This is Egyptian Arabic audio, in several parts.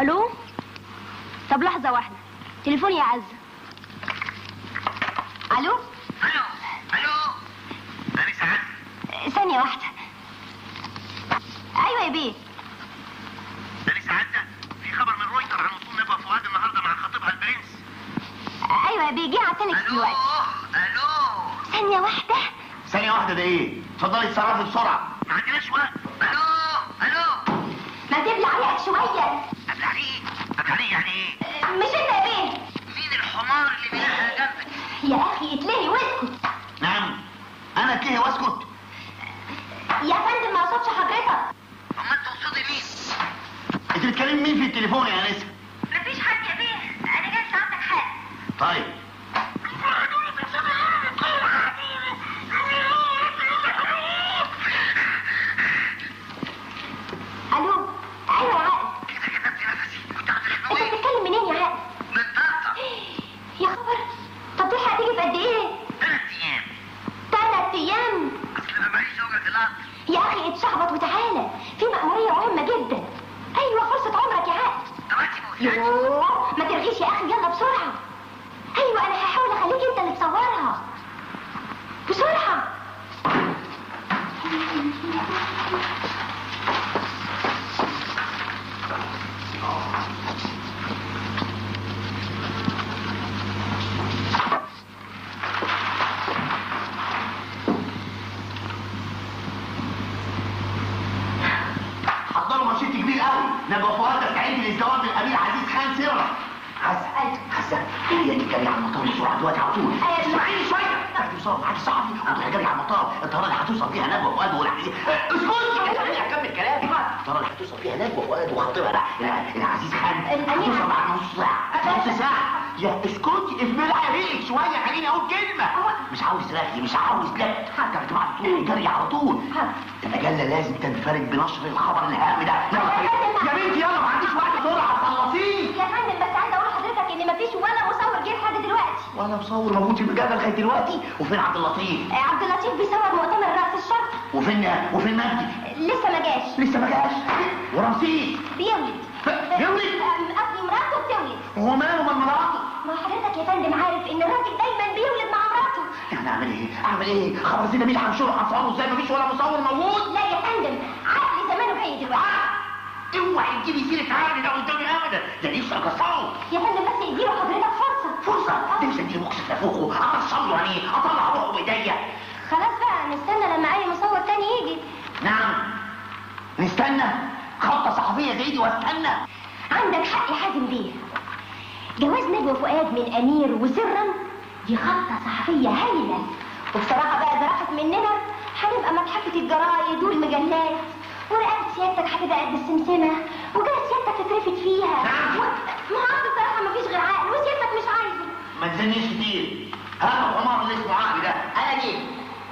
الو طب لحظه واحده تليفوني يا عزه الو الو الو انا سعد ثانيه واحده ايوه يا بيه انا سعد في خبر من رويتر عن وصول نجوى فؤاد النهارده مع خطيبها البرنس ايوه يا بيه جه على التليفون الو دلوقتي الو ثانيه واحده ثانية واحدة ده ايه؟ اتفضلي اتصرفي بسرعة ما عندناش وقت الو الو ما تبلع عليك شويه قبل عليك قبل عليك يعني ايه؟ مش انت يا بيه مين الحمار اللي بيلاقيها جنبك؟ يا اخي اتلهي واسكت نعم انا اتلهي واسكت يا فندم ما اقصدش حضرتك اما انت تقصدي مين؟ انت بتكلمي مين في التليفون يا انسه؟ مفيش حد يا بيه انا جاي ساعتك حاجه طيب الو ايوه يا عقل كده كتبت نفسي كنت انت هتخنقي بتتكلم منين يا عقل من طنطا يا خبر طب تلحق تيجي في قد ايه ثلاث ايام ثلاث ايام اصل ما معيش وجهة الارض يا اخي اتشعبط وتعالى في مأمورية مهمة جدا ايوه فرصة عمرك يا عقل دلوقتي موسيقى يوه ما ترغيش يا اخي يلا بسرعة ايوه انا هحاول اخليك انت اللي تصورها بسرعة حضروا مشيت كبير قوي نجوى فؤاد تستعد للزواج من الامير عزيز خان سرا حسن حسن هي دي جري على المطار بسرعه دلوقتي على طول أيوة. اسمعيني شويه تاخدي بسرعه معاكي صاحبي وتروحي جري على المطار الطياره اللي هتوصل فيها نجوى فؤاد ولا اسكت خليني اكمل كلامي الطياره اللي هتوصل فيها نجوى فؤاد وخطيبها ده ال- العزيز خان الأمير هتوصل بعد عزيز. نص ساعه نص ساعه يا اسكتي افملي ريقك شويه خليني اقول كلمه مش عاوز رغي مش عاوز لا تاخدي على طول جري على طول المجله لازم تنفرد بنشر الخبر الهام ده يلا يا بنتي يلا ما عنديش وقت بسرعه خلصيه يا فندم بس عايزه اقول لحضرتك ان مفيش ولا مصور جه لحد دلوقتي وانا مصور موجود في المجله لغايه دلوقتي وفين عبد اللطيف آه، عبد اللطيف بيصور مؤتمر رأس الشرطة وفين وفين مجدي لسه ما جاش لسه ما جاش ورمسيس بيولد بيولد؟ آه، قصدي مراته بتولد هو ماله من مراته ما حضرتك يا فندم عارف ان الراجل دايما بيولد مع مراته يعني اعمل ايه اعمل ايه خبر زي ده مين هنشره هنصوره ازاي مفيش ولا مصور موجود لا يا فندم عقلي زمانه جاي دلوقتي اوعي تجيبي سيره عقلي ده قدامي ابدا ده نفسي اكسره يا فندم بس اديله حضرتك فرصة فرصه نفسي اديله مكسف نافوخه اكسره يعني ايه اطلع روحه بايديا خلاص بقى نستنى لما اي مصور تاني يجي نعم نستنى خطه صحفيه زي دي واستنى عندك حق يا حازم بيه جواز نجوى فؤاد من امير وسرا دي خطة صحفية هايلة وبصراحة بقى إذا راحت مننا هنبقى متحفة الجرايد والمجلات ورقبة سيادتك هتبقى قد السمسمة وجاية سيادتك تترفد فيها نعم. و... ما هو أصل بصراحة مفيش غير عقل وسيادتك مش عايزه ما تزنيش كتير هذا الحمار اللي اسمه عقلي ده انا جيت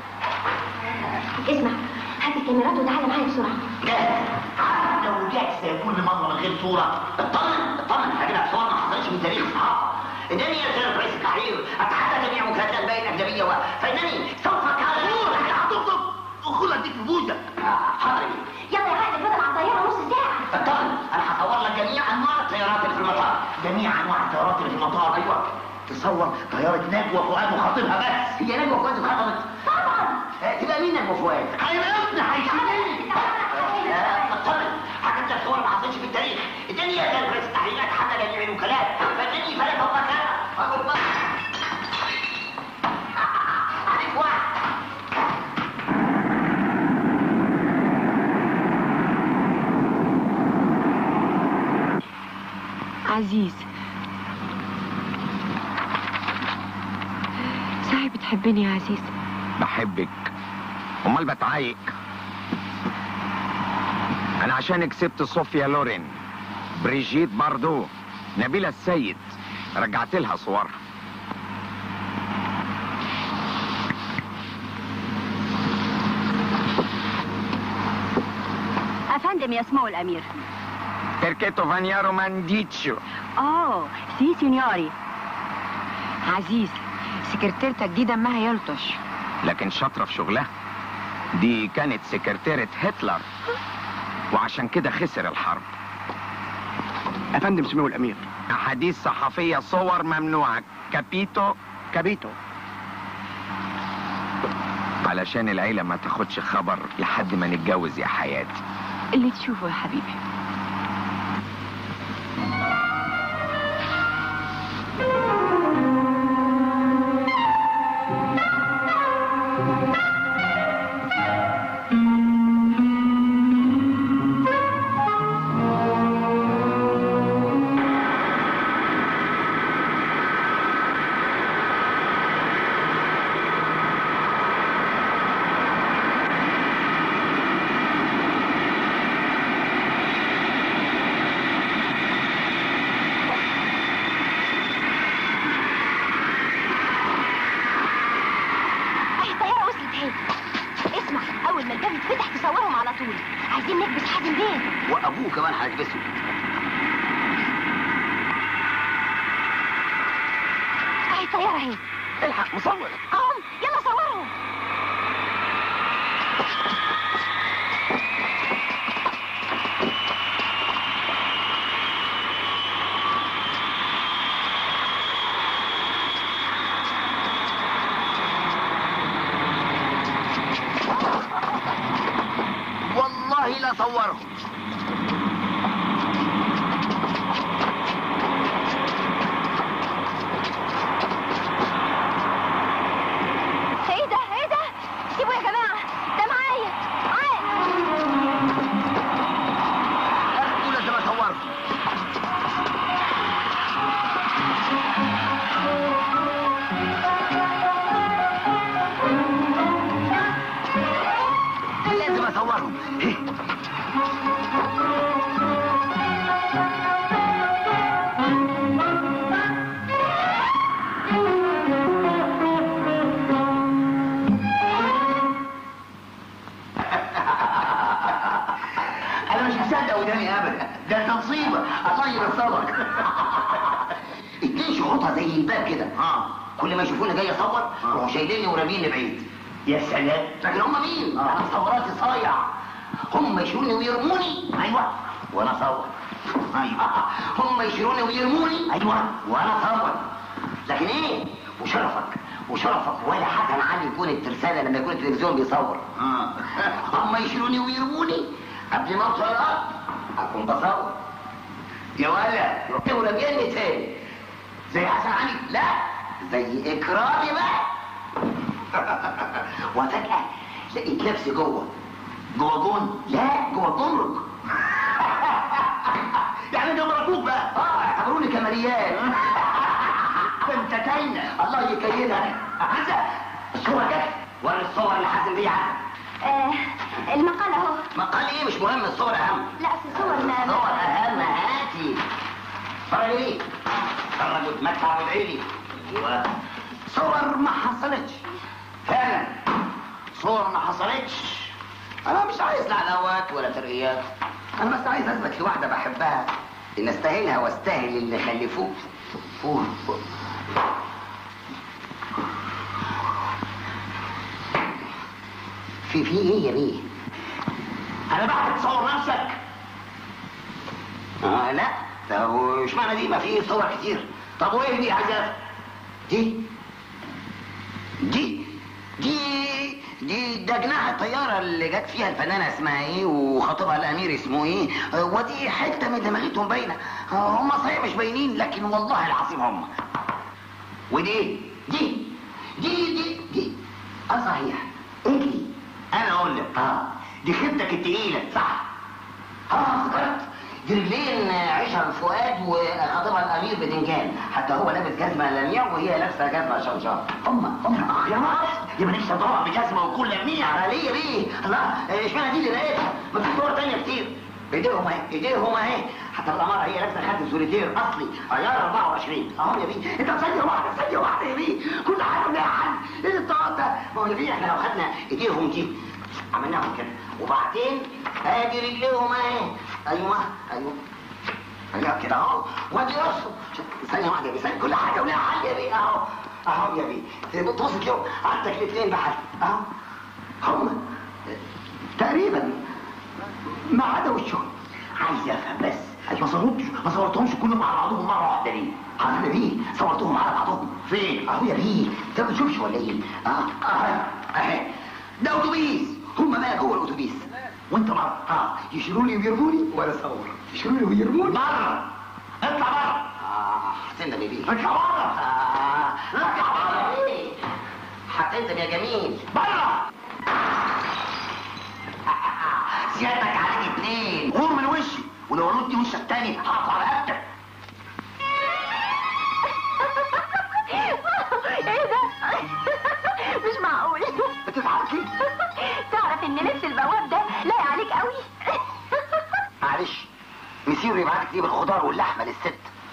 اسمع هات الكاميرات وتعالى معايا بسرعة جاهز عارف لو رجعت سيكون لمرة من غير صورة اطمن اطمن هجيبها بصور ما حصلتش في تاريخ الصحافة انني يا سيد رئيس التحرير اتحدى جميع وكالات الانباء الاجنبية و... فانني سوف كاظور هتطلب وخذ اديك في بوزة حاضر يلا يا عقل بدل على الطيارة نص ساعة اطمن انا هصور لك جميع انواع الطيارات اللي في المطار جميع انواع الطيارات اللي في المطار ايوه تصور طيارة نجوى فؤاد وخطيبها بس هي نجوى فؤاد وخطبت طبعا آه، تبقى مين نجوى فؤاد؟ هيبقى ابن هيشيلني اطمن حاجات الصور ما حصلتش في التاريخ الدنيا كان رئيس التحرير اتحدى جميع الوكالات فالدنيا فلا فوق كان اقول بقى عليك واحد عزيز صحيح بتحبني يا عزيز بحبك امال بتعايق انا عشان كسبت صوفيا لورين بريجيت باردو نبيلة السيد رجعت لها صورها افندم يا سمو الامير perché Tovagnaro Mandiccio اوه سي سينيوري عزيز سكرتيرتك دي دمها يلطش لكن شاطرة في شغلها دي كانت سكرتيرة هتلر وعشان كده خسر الحرب افندم سمو الامير احاديث صحفيه صور ممنوعه كابيتو كابيتو علشان العيله ما تاخدش خبر لحد ما نتجوز يا حياتي اللي تشوفه يا حبيبي اهي الطياره وصلت اهي اسمع اول ما الباب يتفتح تصورهم على طول عايزين نكبس حازم بيه وابوه كمان هيكبسه اهي الطياره اهي الحق مصور اهم يلا صورهم والله لا صورهم ايه ده ايه ده سيبوا يا جماعه ده معايا معايا دول لازم اصورهم لازم اصورهم انا مش مصدق وداني ابدا ده انت مصيبه الله ينصرك اتنين شحوطه زي الباب كده اه كل ما يشوفوني جاي اصور يروحوا شايليني وراميني بعيد يا سلام لكن هم مين؟ انا مصوراتي صايع هم يشيلوني ويرموني ايوه وانا اصور ايوه هم يشيلوني ويرموني ايوه وانا اصور لكن ايه وشرفك وشرفك ولا حاجه انا عندي يكون الترسانه لما يكون التلفزيون بيصور هم يشيلوني ويرموني قبل ما اوصل الارض اكون بصور يا ولا ورميني تاني زي حسن علي لا زي اكرامي بقى وفجأة لقيت نفسي جوه جوه جون لا جوه الجمرك يعني ده مربوط بقى اه اعتبروني كماليات ده انت كاينة الله يكينها عزة الصورة جت ورا الصور اللي حازم بيها آه المقال اهو مقال ايه مش مهم الصور اهم لا اصل صور ما صور اهم هاتي اتفرج ليه اتفرج واتمتع وادعي لي ايوه صور ما حصلتش فعلا صور ما حصلتش انا مش عايز لعنوات ولا ترقيات انا بس عايز اثبت لواحده بحبها ان استاهلها واستاهل اللي خلفوه فوق فوق. في في ايه يا بيه انا بعد تصور نفسك آه لا طب وش معنى دي ما في صور كتير طب وايه دي عايزة دي دي دي دي ده جناح الطيارة اللي جت فيها الفنانة اسمها ايه وخطيبها الامير اسمه ايه آه، ودي حتة من دماغتهم باينة آه، هم صحيح مش باينين لكن والله العظيم هم ودي دي دي دي دي اه صحيح اجري انا اقول لك اه دي خيبتك التقيلة صح اه افتكرت دي رجلين عشر فؤاد وخطيبها الامير بدنجان حتى هو لابس جزمه لميع وهي لابسه جزمه شمشار هم هم اخ يا ناقص يبقى نفسي ادور بجزمه وكل لميع ليه ليه الله اشمعنى دي اللي لقيتها ما في صور تانية كتير ايديهم اهي ايديهم اهي حتى الاماره هي لابسه خاتم سوليتير اصلي عيار 24 اهو يا بيه انت ثانيه واحده ثانيه واحده يا بيه كل حاجه لها حل ايه الطاقه ده ما هو يا بيه احنا لو خدنا ايديهم دي عملناهم كده وبعدين ادي رجليهم اهي ايوه ايوه ايوه كده اهو وادي راسه ثانيه واحده يا بيه ثانيه كل حاجه ولها حل يا بيه اهو اهو يا بيه بص كده عندك الاثنين بحل اهو هم تقريبا ما عدا وشهم عايز افهم بس ما صنوش ما ما صورتهمش كلهم على بعضهم مره واحده ليه؟ حضرتك بيه صورتهم على بعضهم فين؟ اهو يا بيه انت ما بتشوفش ولا ايه؟ اه اه اهي ده اتوبيس هم بقى جوه الاتوبيس وانت بره اه يشيلوني ويرموني وانا اصور يشيلوني ويرموني بره اطلع بره اه حسين يا بيه اطلع بره آه اطلع بره ايه؟ هتندم يا جميل بره سيادتك عليك اتنين غور من وشي ولو ردي وشك تاني هقطع رقبتك ايه ده مش معقول بتضحكي تعرف ان لبس البواب ده لايق عليك قوي معلش مسير يبعتك تجيب الخضار واللحمه للست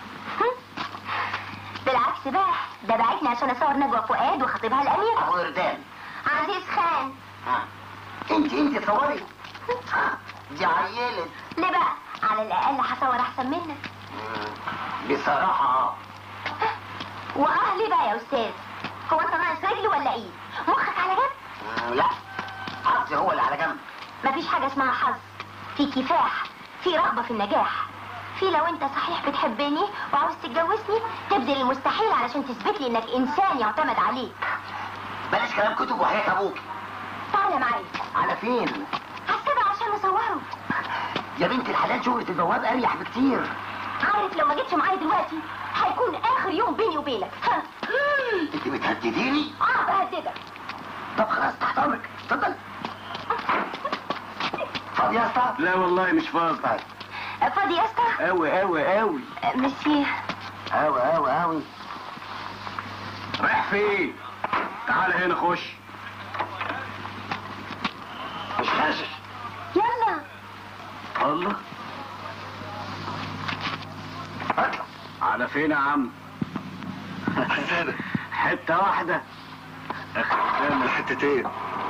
بالعكس بقى ده بعتني عشان اصور نجوى فؤاد وخطيبها الامير ابو اردان عزيز خان ها انت انت تصوري ها، دي عيلت ليه بقى على الاقل هصور احسن منك بصراحه اه واه ليه بقى يا استاذ هو انت ناقص رجل ولا ايه مخك على جنب مم، لا حظي هو اللي على جنب مفيش حاجه اسمها حظ في كفاح في رغبه في النجاح في لو انت صحيح بتحبني وعاوز تتجوزني تبذل المستحيل علشان تثبت لي انك انسان يعتمد عليك بلاش كلام كتب وحياة ابوك تعالى معايا على فين هسيبها عشان اصوره يا بنت الحلال شغلة البواب اريح بكتير عارف لو ما جيتش معايا دلوقتي هيكون اخر يوم بيني وبينك ها مم. انت بتهدديني اه بهددك طب خلاص تحت امرك اتفضل فاضي يا اسطى لا والله مش فاضي طيب فاضي يا اسطى قوي قوي قوي أه، ميرسي اوي اوي اوي رايح فين تعال هنا خش مش خاشش يلا الله اطلع على فين يا عم حته واحده اخر قدامك حتتين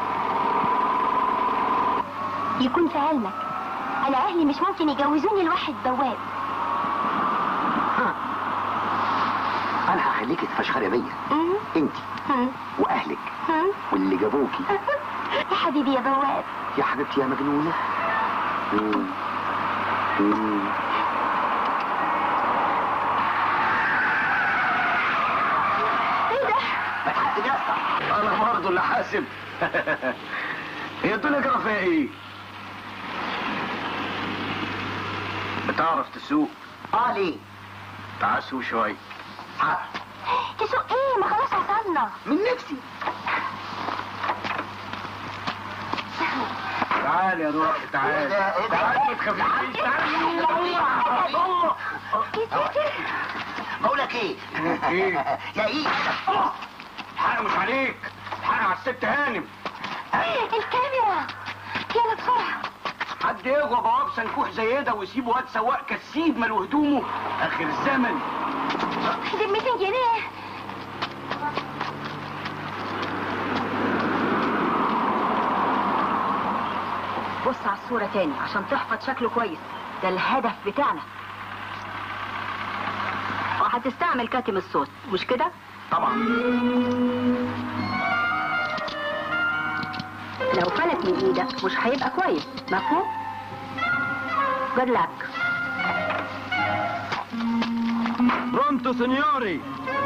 يكون في علمك انا اهلي مش ممكن يجوزوني لواحد بواب انا هخليكي تفشخري بيا مم. انت مم. واهلك مم. واللي جابوكي يا حبيبي يا بواب يا حبيبتي يا مجنونه مم. مم. ايه ده بتحسب يا اسطى انا برضه اللي حاسب هي الدنيا جرى فيها ايه بتعرف تسوق اه ليه تعال سوق شويه حاضر. تسوق ايه ما خلاص وصلنا من نفسي تعال يا روح تعال ايه ده ايه ده تعال ما تخافيش تعال بقول لك ايه ايه يا ايه الحق مش عليك الحق على الست هانم الكاميرا يلا بسرعه حد يغوى بواب سنكوح زي ده ويسيب واد سواق كسيب ماله هدومه اخر الزمن دي 200 جنيه بص على الصورة تاني عشان تحفظ شكله كويس ده الهدف بتاعنا وهتستعمل كاتم الصوت مش كده؟ طبعا لو فلت من ايدك مش هيبقى كويس مفهوم؟ جود لك برونتو سينيوري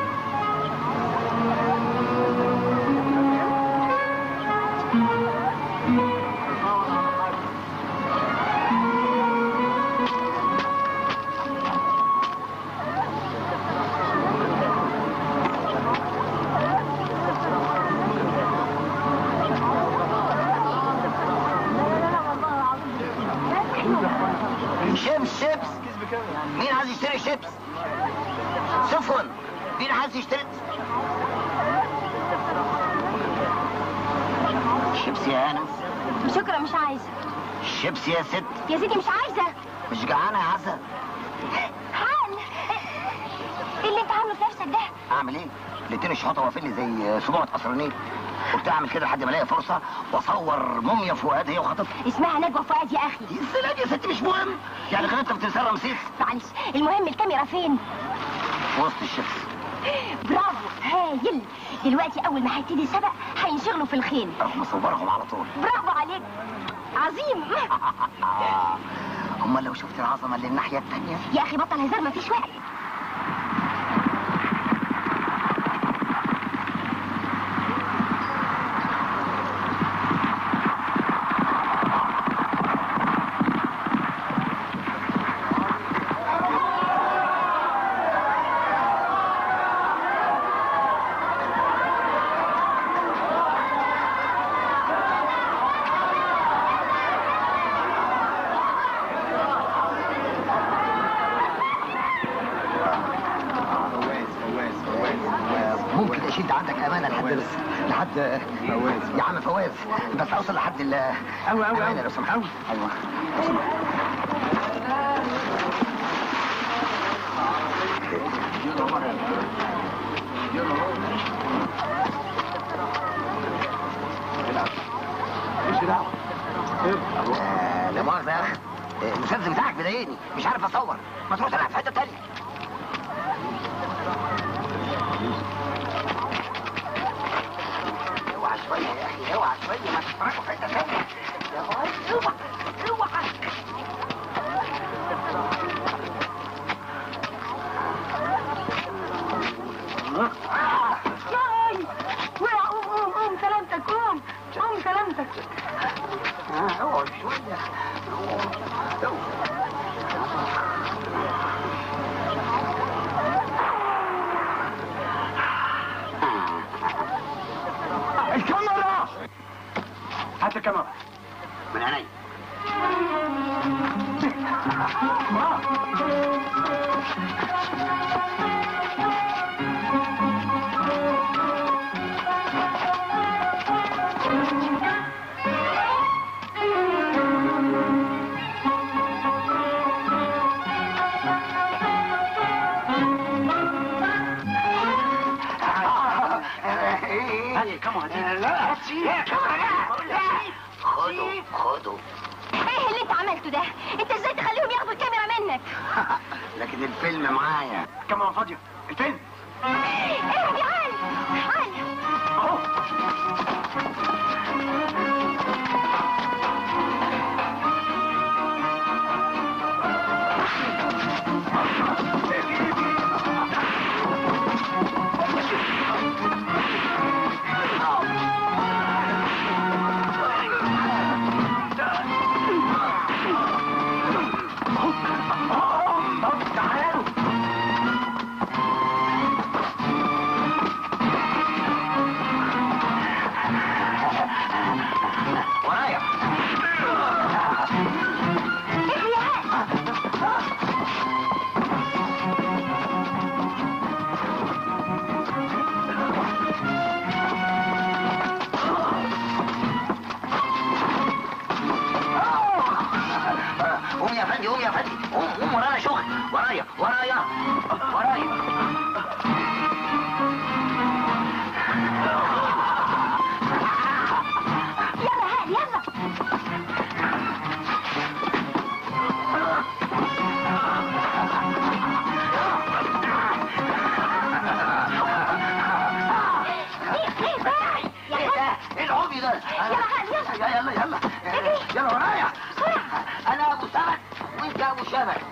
شيبس شيبس مين عايز يشتري شيبس سفن مين عايز يشتري شيبس يا انا شكرا مش عايزه شيبس يا ست يا سيدي مش عايزه مش جعانه يا عسل حال ايه اللي انت عامله في نفسك ده اعمل ايه الاتنين الشحاطه واقفين لي زي سبوعه قصرانين قلت اعمل كده لحد ما الاقي فرصه واصور موميا فؤاد هي وخطيبها اسمها نجوى فؤاد يا اخي يا سلام يا ست مش مهم يعني كده انت بتنسى رمسيس معلش المهم الكاميرا فين في وسط الشيبس برافو هايل دلوقتي اول ما هيبتدي السبق هينشغلوا في الخيل اروح مصورهم على طول برافو عليك عظيم امال لو شفت العظمه اللي الناحيه التانيه يا اخي بطل هزار مفيش وقت ممكن اشد عندك امانه لحد بس لحد فواز يا عم فواز بس اوصل لحد ال أوي أوي أمانة أوي لو سمحت أوي. ايوه لو سمحت. آه، لا مؤاخذة يا اخي آه، المسدس بتاعك بيضايقني مش عارف اصور ما تروح تلعب في حته تانيه اوعى شويه يا اخي اوعى شويه ما تتفرجوا في حته تانيه يا واد اوعى اوعى ياي وقع قوم قوم قوم سلامتك قوم قوم سلامتك آه، اوعى شويه الكاميرا هات الكاميرا من عيني هات الكاميرا دي لا خدوا خدوا ايه اللي انت عملته ده انت ازاي تخليهم ياخدوا الكاميرا منك لكن الفيلم معايا الكاميرا فاضية الفيلم ايه يا جعان تعال اهو تعالوا ورايا ايه يا هاد قوم يا فندي قوم يا فندي قوم قوم ورايا شغل ورايا ورايا ورايا يلا هاد يلا ايه ايه بقى يا ايه هاد ده ايه العمي ده يلا هاد يلا يلا يلا يلا يلا ورايا انا ابو سمك وانت ابو شبك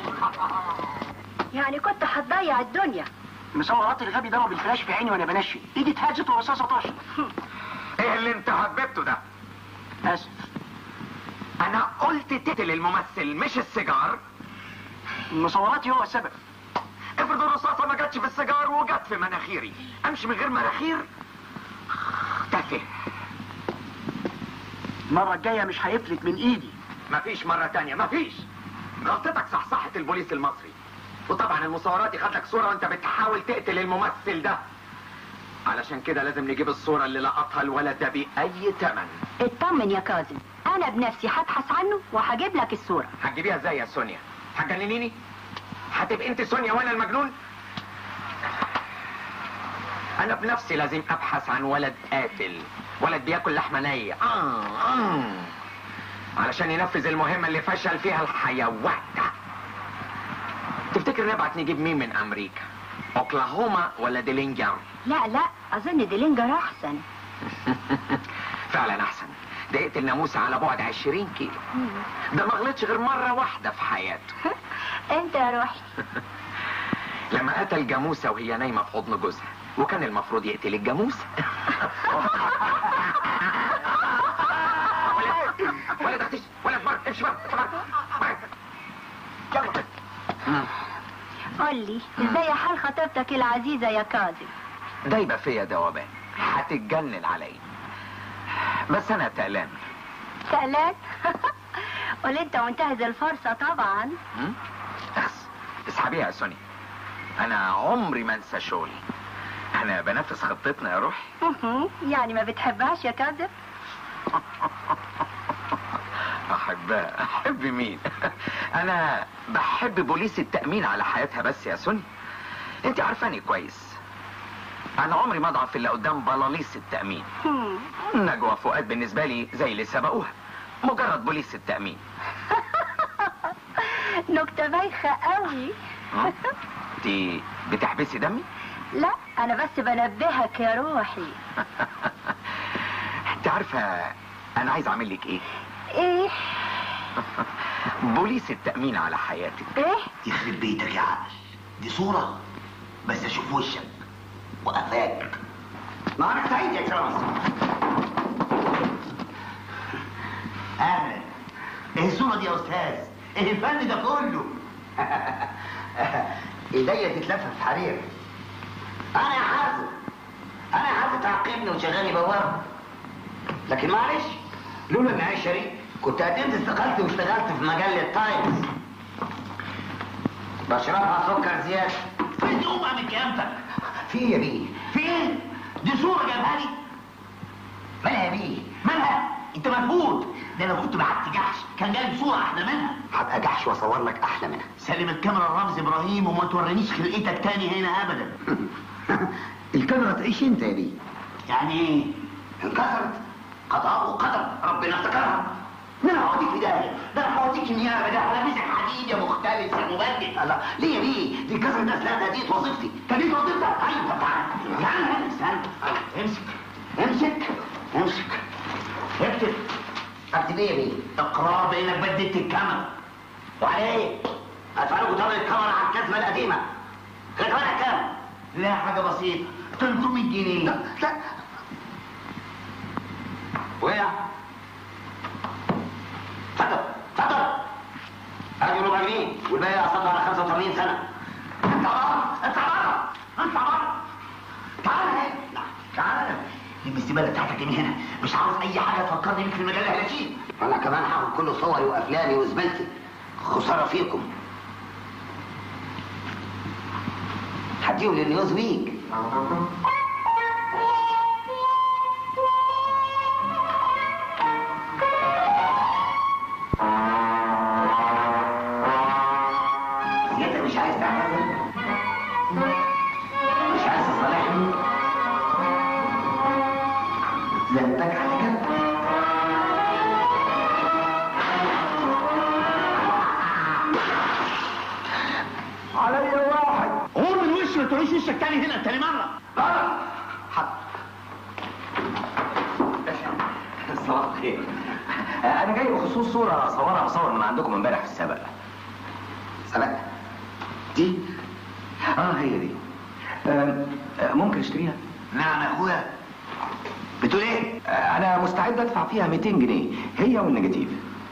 يعني كنت هتضيع الدنيا مصورات الغبي ضرب الفلاش في عيني وانا بنشي ايدي اتهزت ورصاصة طاشت ايه اللي انت حببته ده اسف انا قلت تقتل الممثل مش السيجار مصوراتي هو السبب افرض الرصاصه ما جاتش في السيجار وجت في مناخيري امشي من غير مناخير تافه المرة الجاية مش هيفلت من ايدي مفيش مرة تانية مفيش غلطتك صحصحة البوليس المصري وطبعا المصورات ياخد لك صورة وانت بتحاول تقتل الممثل ده علشان كده لازم نجيب الصورة اللي لقطها الولد ده بأي تمن اطمن يا كاظم انا بنفسي هبحث عنه وهجيب لك الصورة هتجيبيها ازاي يا سونيا هتجننيني هتبقى انت سونيا وانا المجنون انا بنفسي لازم ابحث عن ولد قاتل ولد بياكل لحمه نيه آه آه. علشان ينفذ المهمه اللي فشل فيها الحيوان ده تفتكر نبعت نجيب مين من امريكا اوكلاهوما ولا ديلينجر لا لا اظن ديلينجر احسن فعلا احسن ده يقتل ناموسة على بعد 20 كيلو ده ما غلطش غير مرة واحدة في حياته انت يا روحي لما قتل جاموسة وهي نايمة في حضن جوزها وكان المفروض يقتل الجاموسة ولا ولا تختش ولا تبر امشي بره بره يلا قول لي ازاي حال خطيبتك العزيزة يا كاظم ده يبقى فيا دوبان هتتجنن عليا بس انا تقلان سألات قول انت منتهز الفرصة طبعا م? اخس اسحبيها يا سوني انا عمري ما انسى شغلي انا بنفذ خطتنا يا روحي مهم. يعني ما بتحبهاش يا كاظم احبها احب مين انا بحب بوليس التأمين على حياتها بس يا سوني انت عارفاني كويس انا عمري ما اضعف الا قدام بلاليس التأمين هم. نجوى فؤاد بالنسبة لي زي اللي سبقوها مجرد بوليس التأمين نكتة بايخة قوي م? انت بتحبسي دمي لا انا بس بنبهك يا روحي انت عارفة انا عايز اعمل لك ايه ايه بوليس التأمين على حياتك ايه يخرب بيتك يا عقل دي صورة بس اشوف وشك وقفاك نهارك سعيد يا كرامس اهلا ايه الصورة دي يا استاذ ايه الفن ده كله ايديا تتلف في حرير انا يا حازم انا يا حازم تعاقبني وشغالي بواب لكن معلش لولا ان انا شريك كنت قدمت استقالتي واشتغلت في مجلة تايمز بشربها سكر زيادة فين تقوم من كامتك في ايه يا بيه في ايه دي صورة جابها لي مالها يا بيه مالها انت مفهوم ده انا كنت بعت جحش كان جايب صورة احلى منها هبقى جحش واصور لك احلى منها سلم الكاميرا لرمز ابراهيم وما تورينيش خلقتك تاني هنا ابدا الكاميرا تعيش انت يا بيه يعني ايه انكسرت قضاء وقدر ربنا افتكرها ده انا هوديك في داهيه ده انا هوديك النيابه ده على مسك حديد يا مختلف يا مبدل لا ليه يا بيه دي كسر الناس لا دي وظيفتي كان دي وظيفتك ايوه طب تعالى تعالى هنا استنى امسك امسك امسك اكتب اكتب ايه يا بيه اقرار بانك بدلت الكاميرا وعلى ايه ادفع لكم ثمن الكاميرا على الكذبه القديمه كانت ثمنها كام لا حاجه بسيطه 300 جنيه لا لا وقع اتفضل اتفضل ادي ربع جنيه والباقي اصدر على 85 سنه انت بره انت بره انت بره تعال هنا لا، تعال لم الزباله بتاعتك من هنا مش عاوز اي حاجه تفكرني بيك في المجله هلاشين انا كمان هاخد كل صوري وافلامي وزبالتي خساره فيكم هديهم للنيوز ويك سيادتك مش عايز تعمل مش عايز تصالحني ذنبك على جنب علي واحد قول من وشي ما تقوليش وشك تاني هنا تاني مرة غلط حق صباح الخير انا جاي بخصوص صوره صورها مصور من عندكم امبارح في السبق سبق دي اه هي دي آه، آه، ممكن اشتريها نعم يا اخويا بتقول ايه؟ آه، انا مستعد ادفع فيها 200 جنيه هي والنيجاتيف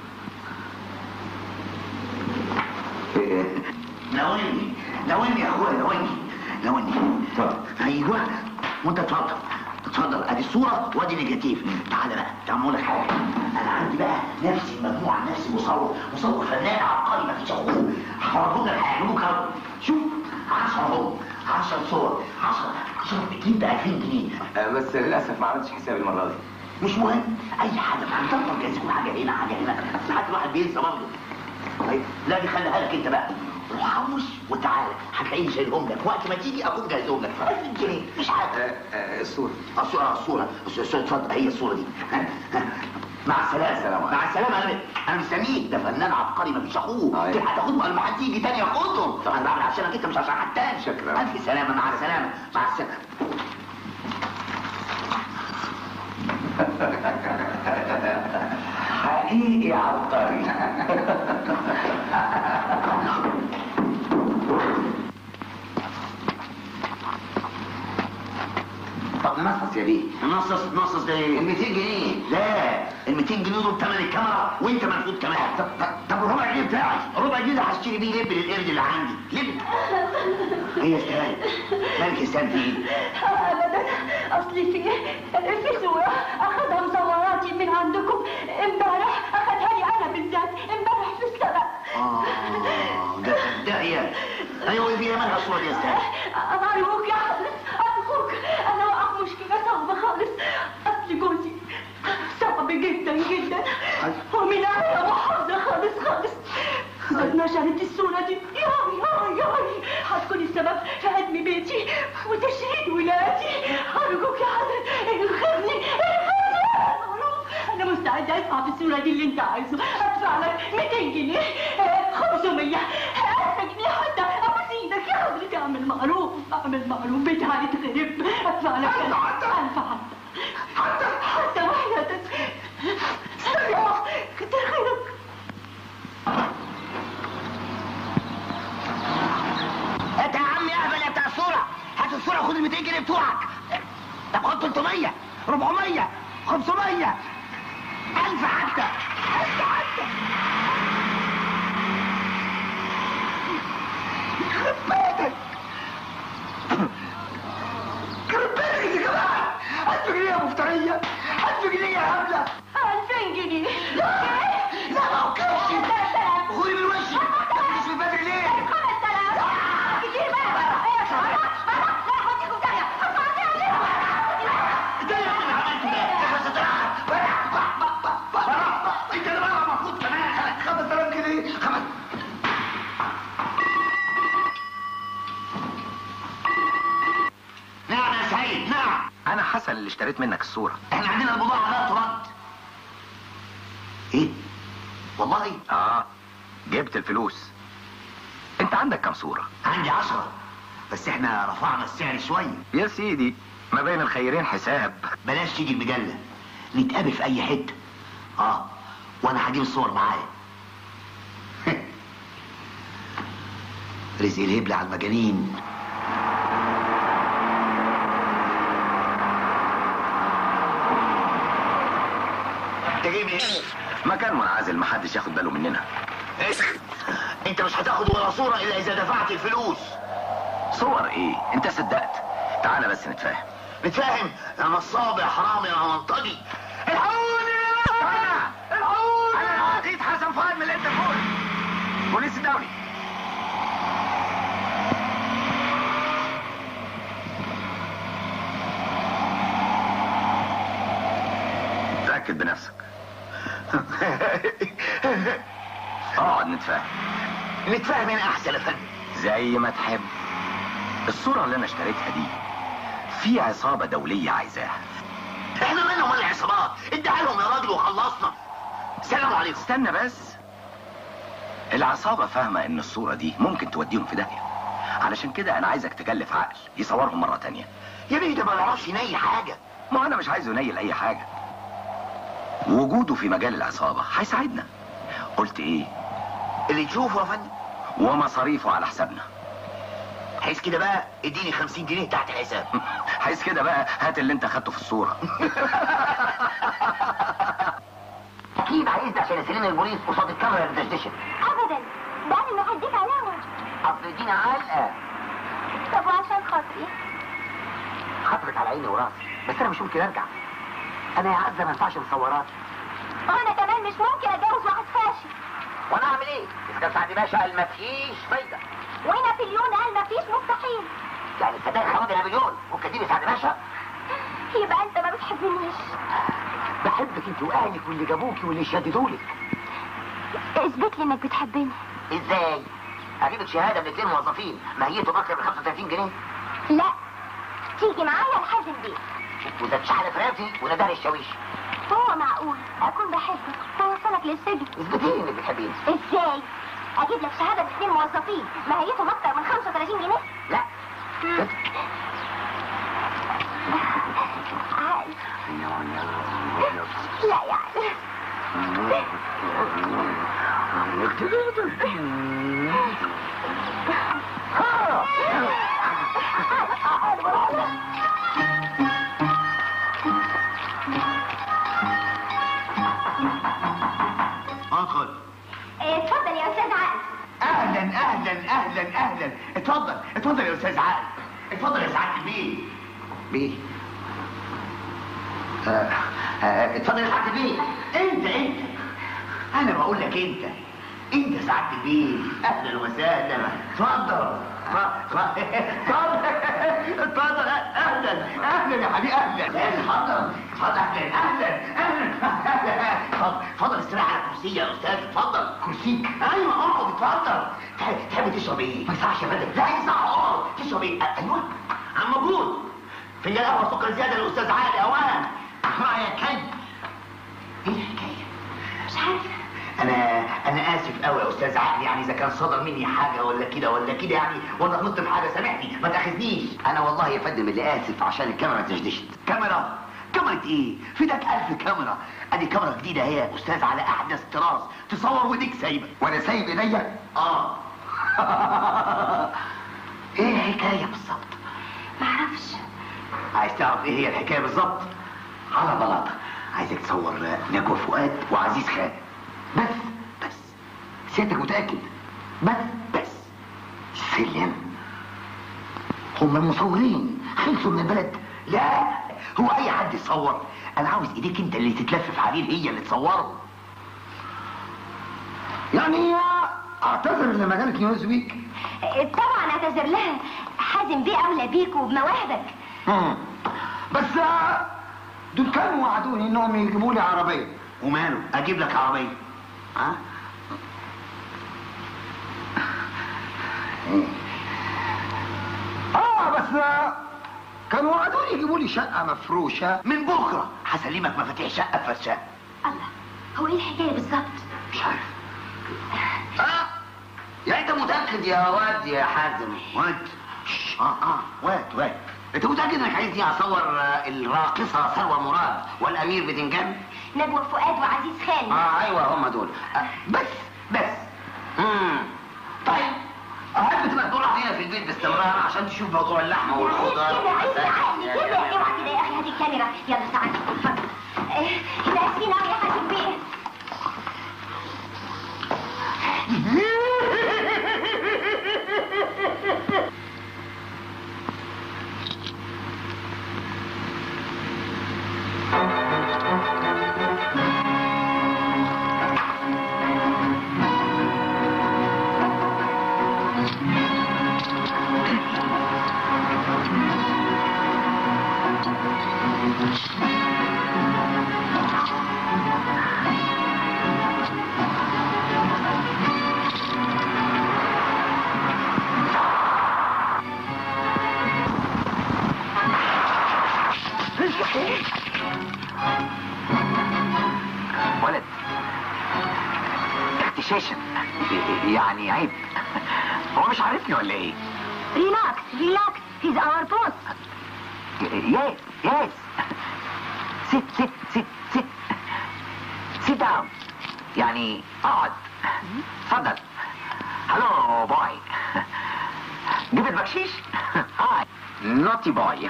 إيه، لوني لوني يا اخويا لوني لوني اتفضل. ايوه وانت اتفضل اتفضل ادي الصوره وادي نيجاتيف تعالى بقى تعالى اقول لك حاجه انا عندي بقى نفسي مجموعه نفسي مصور مصور فنان عبقري مفيش اخوه هفرجوك لك هيعجبوك قوي شوف 10 اهو 10 صور 10 10 بكين ب 2000 جنيه آه، بس للاسف ما عملتش حساب المره دي مش مهم اي حاجه ما هنطلع جايز يكون حاجه هنا حاجه هنا ساعات الواحد بينسى برضه طيب لا دي خليها لك انت بقى روح حوش وتعالى هتلاقيني شايلهم لك وقت ما تيجي اكون جايزهم لك 1000 جنيه مش حاجه آه، آه، الصوره الصورة الصورة الصورة اتفضل هي الصورة دي مع السلامة السلام عليكم. مع السلامة أنا أنا مستنيك ده فنان عبقري مفيش أخوه أيوة. كده هتاخدهم لما حد يجي تاني ياخدهم أنا بعمل عشانك أنت مش عشان حد تاني شكرا. ألف سلامة مع السلامة مع السلامة حقيقي عبقري طب نصص يا بيه نصص نصص ده ايه؟ ال 200 جنيه لا ال 200 جنيه دول ثمن الكاميرا وانت منفوذ كمان طب طب طب الربع جنيه بتاعي الربع جنيه ده هشتري بيه لب للقرد اللي عندي لب هي استهان مالك استهان في ايه؟ ابدا اصلي في في صوره اخذها مصوراتي من عندكم امبارح اخذها لي انا بالذات امبارح في السبق اه ده داعية ايوه فيها مالها الصورة دي يا استاذ ارجوك يا حضرتك ارجوك انا وقع مشكله صعبه خالص اصل جوزي صعب جدا جدا ومن اعلى محافظه خالص خالص قد نشرت الصورة دي ياي ياي ياي هتكون السبب في هدم بيتي وتشريد ولادي أرجوك يا حضرتك انقذني انقذني أرجوك. أنا مستعدة أدفع في الصورة دي اللي أنت عايزه أدفع لك 200 جنيه آه، 500 1000 جنيه حتى أبوس إيدك يا حضرتك أعمل معروف أعمل معروف بيتي هيتخرب أدفع لك ألف حتى حتى حتى وحياتك كتر خيرك انت يا عم يا اهبل يا بتاع الصورة هات الصورة وخد ال 200 جنيه بتوعك طب خد 300 400 500 1000 حتى 1000 حتى يخرب بيتك يخرب بيتك انت كمان 1000 جنيه يا مفترية 1000 جنيه يا هبلة 2000 جنيه لا لا ما هو كافي خدي من وشي ما مش من بدري ليه؟ انت اللي عملته ده يا سترات انت اللي بقى المفروض كمان 5000 جنيه خمس نعم يا سعيد نعم انا حسن اللي اشتريت منك الصورة احنا عندنا البضاعة لا ترد ايه والله اه جبت الفلوس انت عندك كام صورة عندي عشرة بس احنا رفعنا السعر شوية يا سيدي ما بين الخيرين حساب بلاش تيجي المجلة نتقابل في اي حتة اه وانا هجيب الصور معايا رزق الهبل على المجانين تجيب ايه؟ مكان منعزل محدش ياخد باله مننا اسكت انت مش هتاخد ولا صورة الا اذا دفعت الفلوس صور ايه انت صدقت تعالى بس نتفاهم بتفهم يا نصاب يا حرامي يا منطقي الحقوني انا الحقوني انا لقيت حسن فؤاد من الانتربول بوليس الدولي تأكد بنفسك اقعد نتفاهم نتفاهم هنا احسن يا فندم زي ما تحب الصورة اللي انا اشتريتها دي في عصابة دولية عايزاها احنا منهم العصابات ادعي لهم يا راجل وخلصنا سلام عليكم استنى بس العصابة فاهمة ان الصورة دي ممكن توديهم في داهية علشان كده انا عايزك تكلف عقل يصورهم مرة تانية يا بيه ده ما يعرفش ينيل حاجة ما انا مش عايزه ينيل اي حاجة وجوده في مجال العصابة هيساعدنا قلت ايه اللي تشوفه يا فندم ومصاريفه على حسابنا حيث كده بقى اديني 50 جنيه تحت الحساب حيث كده بقى هات اللي انت خدته في الصورة اكيد عايزني عشان يسلمني البوليس قصاد الكاميرا اللي بتدشدش ابدا ده انا اللي هديك علامه اصل اديني علقه طب وعشان خاطري خطرت على عيني وراسي بس انا مش ممكن ارجع انا يا عزه ما ينفعش مصورات وانا كمان مش ممكن اتجوز واحد فاشل وانا اعمل ايه؟ اذا كان سعد باشا قال مفيش فايده ونابليون قال مفيش مستحيل يعني الفتاه خراب نابليون وكديبي سعد باشا يبقى انت ما بتحبنيش بحبك انت واهلك واللي جابوكي واللي شددولك اثبت لي انك بتحبني ازاي؟ هجيبك شهاده من اثنين موظفين ماهيتهم اكتر من 35 جنيه لا تيجي معايا الحازم بيه وده شحن فرنسي وده دهر الشاويش هو معقول اكون بحبك واوصلك للسجن اثبتي لي انك بتحبيني ازاي اجيب لك شهاده باثنين موظفين ماهيتهم اكتر من 35 جنيه لا عقل لا يعني ادخل إيه، اتفضل يا استاذ عقل اهلا اهلا اهلا اهلا اتفضل اتفضل يا استاذ عقل اتفضل يا سعاده البيه بيه آه، آه، اتفضل يا سعاده البيه انت انت انا بقول لك انت انت سعاده البيه اهلا وسهلا اتفضل اتفضل اتفضل اهلا اهلا يا حبيبي اهلا اتفضل اتفضل اهلا اهلا اهلا اتفضل اتفضل استريح على كرسي يا استاذ اتفضل كرسيك ايوه اقعد اتفضل تحب تحب تشرب ايه؟ ما يصحش يا فندم لا يصح اقعد تشرب ايه؟ أ- ايوه عم موجود فنجان قهوه سكر زياده للاستاذ عادل اولا اه يا كلب ايه الحكايه؟ مش عارفه انا انا اسف قوي يا استاذ عقل يعني اذا كان صدر مني حاجه ولا كده ولا كده يعني ولا غلطت في حاجه سامحني ما تاخذنيش انا والله يا فندم اللي اسف عشان الكاميرا تشدشت كاميرا كاميرا ايه في ده الف كاميرا ادي كاميرا جديده اهي يا استاذ على احدث طراز تصور وديك سايبه وانا سايب ايديا اه ايه الحكايه بالظبط معرفش عايز تعرف ايه هي الحكايه بالظبط على بلاطه عايزك تصور نجوى فؤاد وعزيز خان بس بس سيادتك متاكد بس بس سلم هم المصورين خلصوا من البلد لا هو اي حد يصور انا عاوز ايديك انت اللي تتلف في حرير هي اللي تصوره يعني اعتذر لمجله نيوزويك إيه، طبعا اعتذر لها حازم بيه اولى بيك وبمواهبك مم. بس آه، دول كانوا وعدوني انهم يجيبوا لي عربيه وماله اجيب لك عربيه ها اه بس آه، كانوا وعدوني يجيبوا لي شقه مفروشه من بكره هسلمك مفاتيح شقه فرشاه الله هو ايه الحكايه بالظبط مش عارف اه يعني انت متاكد يا واد يا حازم واد شش، اه اه واد واد انت متاكد انك عايزني اصور آه، الراقصه ثروه مراد والامير بدنجان نجوى فؤاد وعزيز خان اه ايوه هم دول آه بس بس امم طيب احب تبقى تدور علينا في البيت باستمرار عشان تشوف موضوع اللحمه عيش والخضار كده عيش والفاكهة. عقلي كده اوعى كده يا اخي هاتي الكاميرا يلا تعالى اتفضل إيه، احنا اسفين قوي يا حازم بيه ولد اختشاشا يعني عيب هو مش عارفني ولا ايه ريلاكس ريلاكس هيز اور بوس يس يس sit sit sit sit sit down يعني اقعد اتفضل هلو باي جيب البكشيش هاي نوتي باي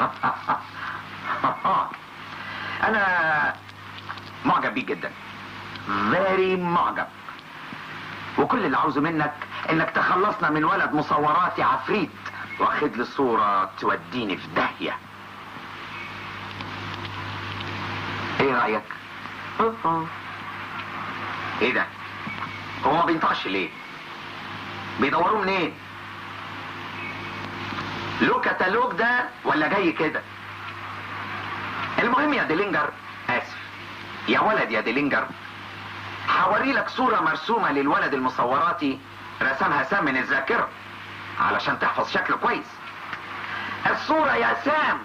انا معجب بيك جدا فيري معجب وكل اللي عاوزه منك انك تخلصنا من ولد مصوراتي عفريت واخد لي صورة توديني في داهية ايه رأيك؟ ايه ده؟ هو ما بينطقش ليه؟ بيدوروا منين؟ له كتالوج ده ولا جاي كده؟ المهم يا ديلينجر اسف يا ولد يا ديلينجر هوري لك صورة مرسومة للولد المصوراتي رسمها سام من الذاكرة علشان تحفظ شكله كويس الصورة يا سام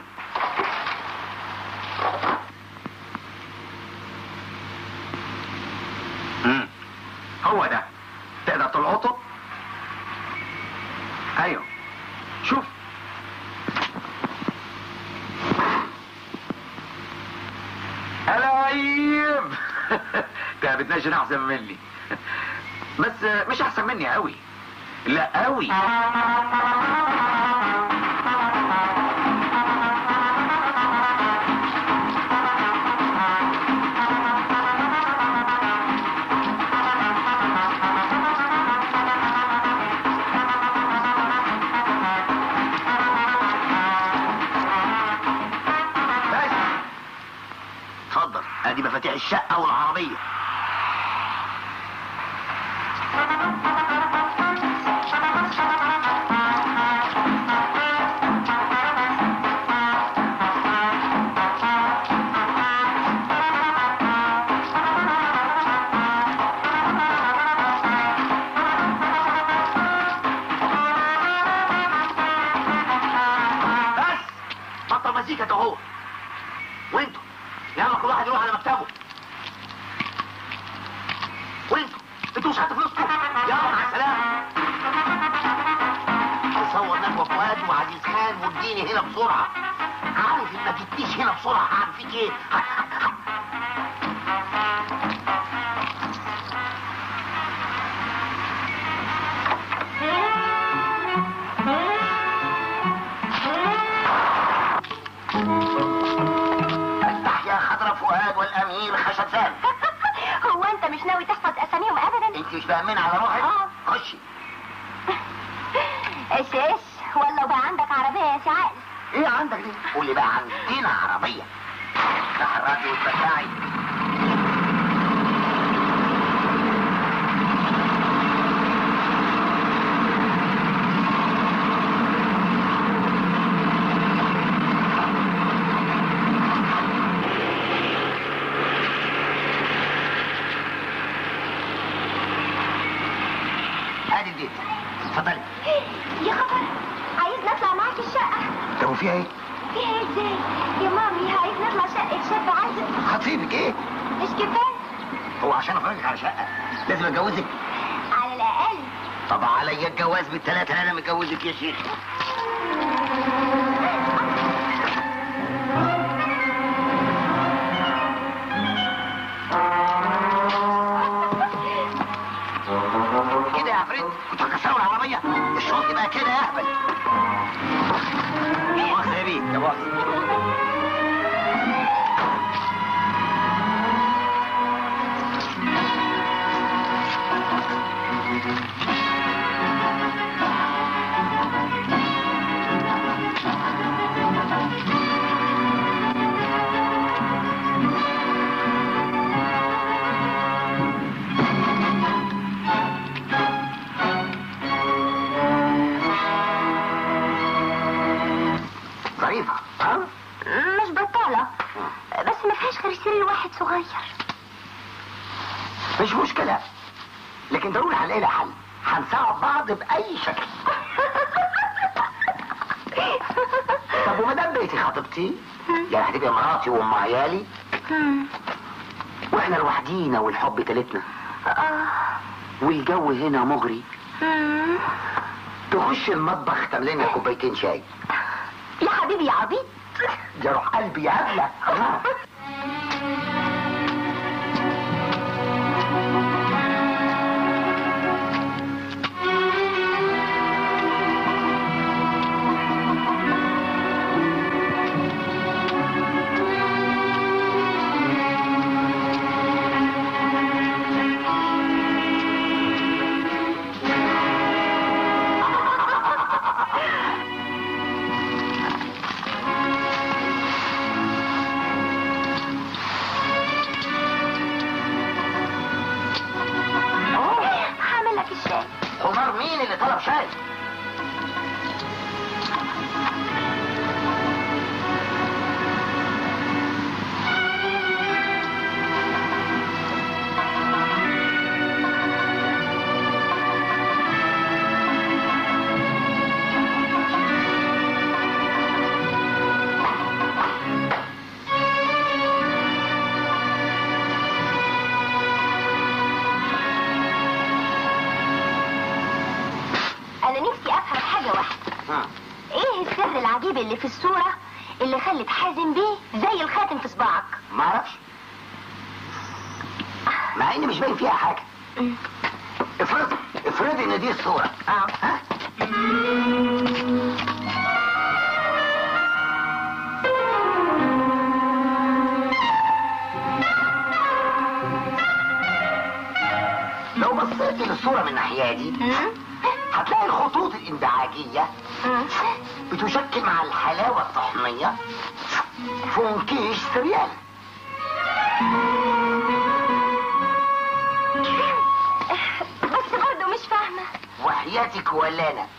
مم. هو ده تقدر تلقطه ايوه شوف العيب انت بتنجي احسن مني بس مش احسن مني قوي لا قوي بس اتفضل ادي مفاتيح الشقه والعربيه بس بطل مزيكا ده هو وانتوا يلا كل واحد يروح على مكتبه وانتوا انتوا مش هتفلسكم يلا مع السلامه تصور نجوى فؤاد وعزيز خان واديني هنا بسرعه عارف ان ما جبتيش هنا بسرعه هعمل فيك ايه افتح يا خضرة فؤاد والامير خشبزان هو انت مش ناوي تحفظ اساميهم ابدا انت مش فاهمين على روحك اه. خشي ايش ايش ولا بقى عندك عربيه يا سي عقل ايه عندك دي قولي بقى عندنا عربيه افتح الراديو وتبتعي ادي البيت اتفضلي يا خبر عايز نطلع معاك الشقه طب وفيها ايه فيها إيه ازاي يا مامي عايز نطلع شقه شاب عازب خطيبك ايه مش كفايه هو عشان افرجك على شقه لازم اتجوزك على الاقل طب عليا الجواز بالثلاثه اللي انا متجوزك يا شيخ كده يا عفريت كنت هكسروا العربيه الشرطي بقى كده يا اهبل مؤاخذه يا بيه يا مؤاخذه ظريفه ها مش بطاله بس ما فيهاش غير سرير واحد صغير مش مشكله لكن ضروري هنلاقي لها حل هنساعد بعض باي شكل طب وما دام بقيتي خطيبتي يعني هتبقى مراتي وام عيالي واحنا لوحدينا والحب تالتنا والجو هنا مغري تخش المطبخ تعمل لنا كوبايتين شاي يا حبيبي يا عبيط يا روح قلبي يا هبله هعمل لك الشاي حمار مين اللي طلب شاي انا نفسي افهم حاجه واحده ها. ايه السر العجيب اللي في الصوره اللي خلت حازم بيه زي الخاتم في صباعك ما اعرفش ما مع ان مش باين فيها حاجه افرض افرض ان دي الصوره اه ها لو بصيت للصورة من الناحية دي هتلاقي الخطوط الانزعاجية بتشكل مع الحلاوة الطحنية فونكيش سريال بس برضه مش فاهمة وحياتك ولا انا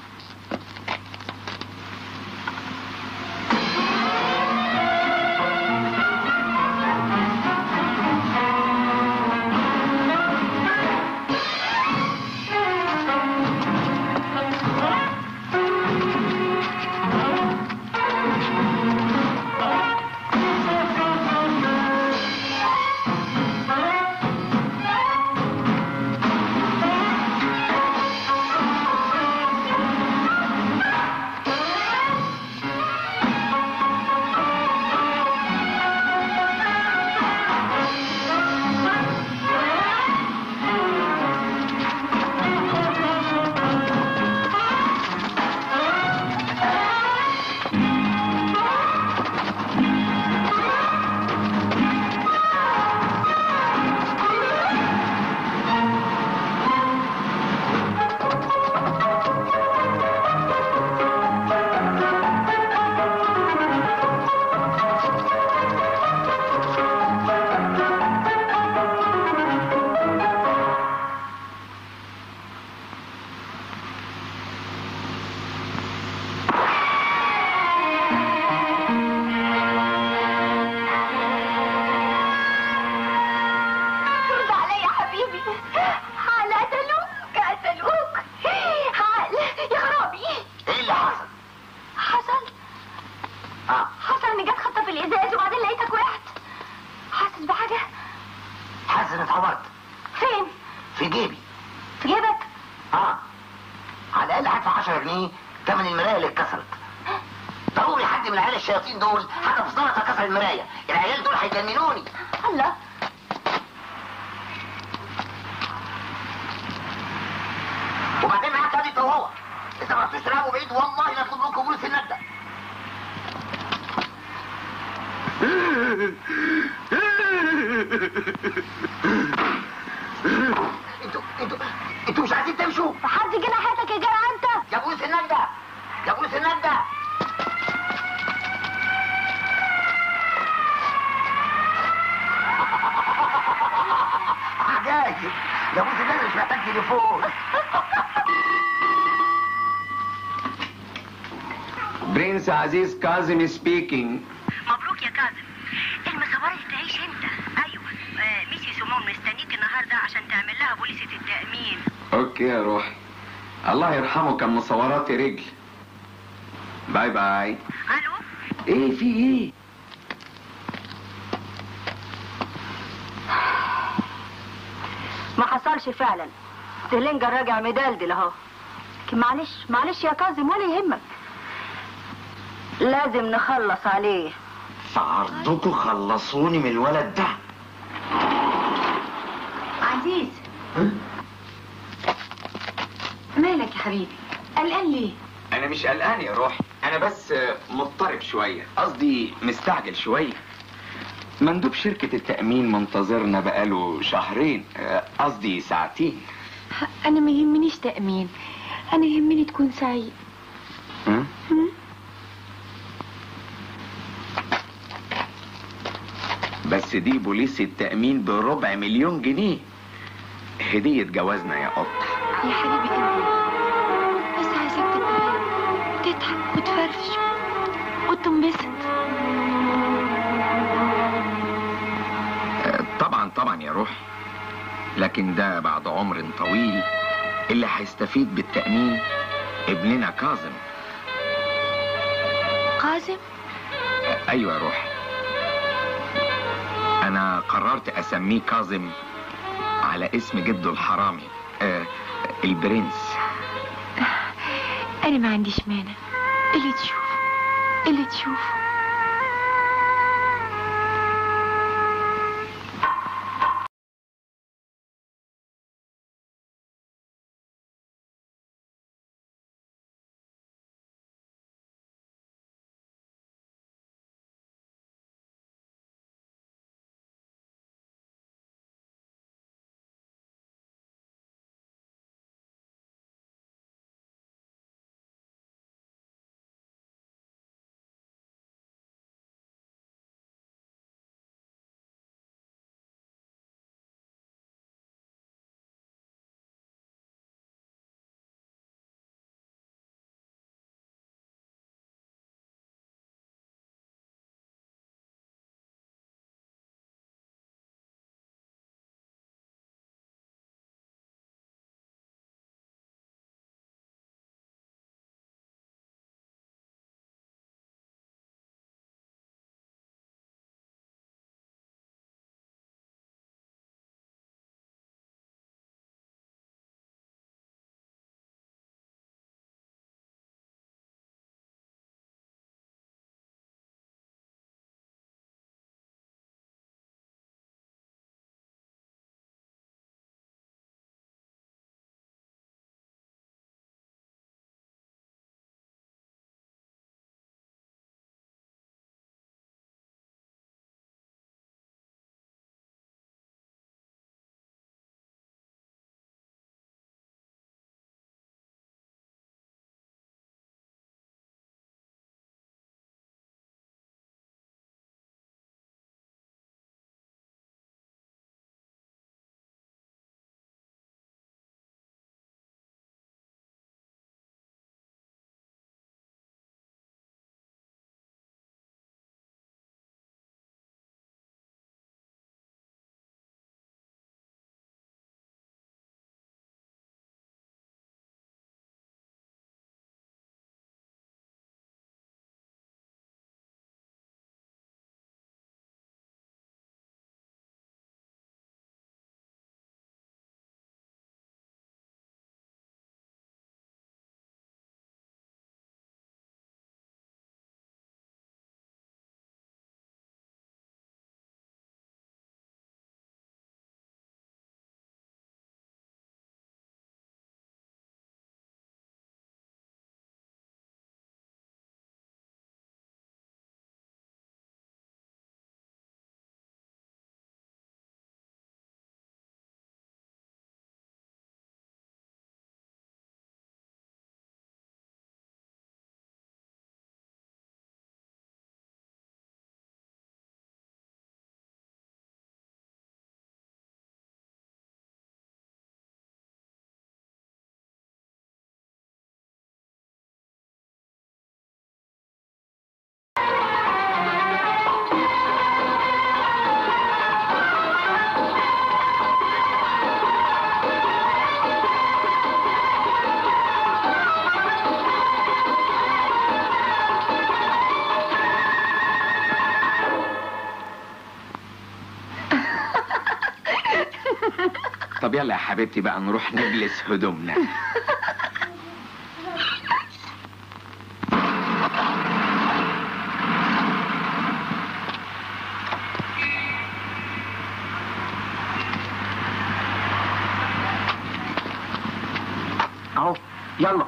رد عليا يا حبيبي حال قتلوك قتلوك حال يا خرابي ايه اللي حصل؟ حصل اه حصل اني جت خبطه في الازاز وبعدين لقيتك وقعت حاسس بحاجه حاسس اني اتعورت فين في جيبي في جيبك اه على الاقل هدفع 10 جنيه تمن المرايه اللي اتكسرت ضروري حد من العيال الشياطين دول حاجه في زلطه كسر المرايه العيال دول هيجننوني الله وبعدين معاك ادي هو اذا ما رحتوش تلعبوا بعيد والله لا اطلب لكم فلوس الندى انتوا انتوا انتوا مش عايزين تمشوا حد جه ناحيتك يا جدع انت يا بوليس الندى يا بوليس الندى عجايب يا بوليس الندى مش محتاج تليفون برنس عزيز كاظم سبيكينج مبروك يا كاظم المخابرات تعيش انت ايوه آه ميسي سمون مستنيك النهارده عشان تعمل لها بوليسة التأمين اوكي يا روحي الله يرحمه كان مصوراتي رجل باي باي الو ايه في ايه ما حصلش فعلا سلينجر راجع مدلدل اهو لكن معلش معلش يا كاظم ولا يهمك لازم نخلص عليه في عرضكم خلصوني من الولد ده عزيز مالك يا حبيبي قلقان ليه انا مش قلقان يا روحي انا بس مضطرب شويه قصدي مستعجل شويه مندوب شركة التأمين منتظرنا بقاله شهرين آه، قصدي ساعتين انا ما يهمنيش تأمين انا يهمني تكون سعيد ها؟ بس دي بوليس التأمين بربع مليون جنيه هدية جوازنا يا قط يا حبيبي انت بس عايزك تبقى تضحك وتفرفش وتنبسط آه، طبعا طبعا يا روحي لكن ده بعد عمر طويل اللي هيستفيد بالتأمين ابننا كاظم قاسم آه، ايوه يا روحي انا قررت اسميه كاظم على اسم جده الحرامي آه البرنس انا ما عنديش مانع اللي تشوف اللي تشوفه طب يلا يا حبيبتي بقى نروح نجلس هدومنا اهو يلا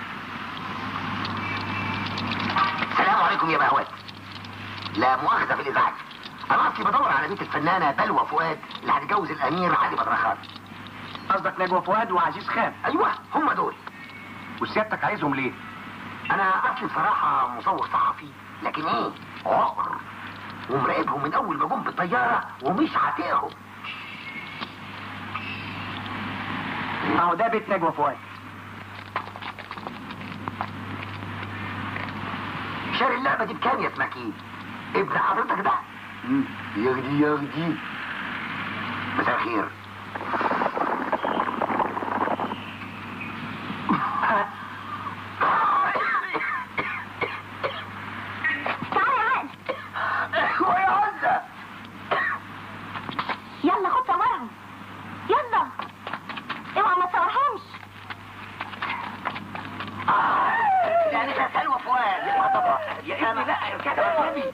السلام عليكم يا بهوات لا مؤاخذة في الإزعاج أنا أصلي بدور على بنت الفنانة بلوى فؤاد اللي هتجوز الأمير علي بدرخان قصدك نجوى فؤاد وعزيز خان أيوه هم دول وسيادتك عايزهم ليه أنا أصلي بصراحة مصور صحفي لكن إيه عقر ومراقبهم من أول ما جم بالطيارة ومش هطيقهم اهو ده بيت نجوى فؤاد شاري اللعبة دي بكام يا سماكين ابن حضرتك ده ياخدي ياخدي مساء الخير تعالى يا عقل ايوه يا عزة يلا خد صورهم يلا اوعى ما تصورهمش يعني ده سلوى فؤاد يا طبعا يا ابني لا يا كده يا ابني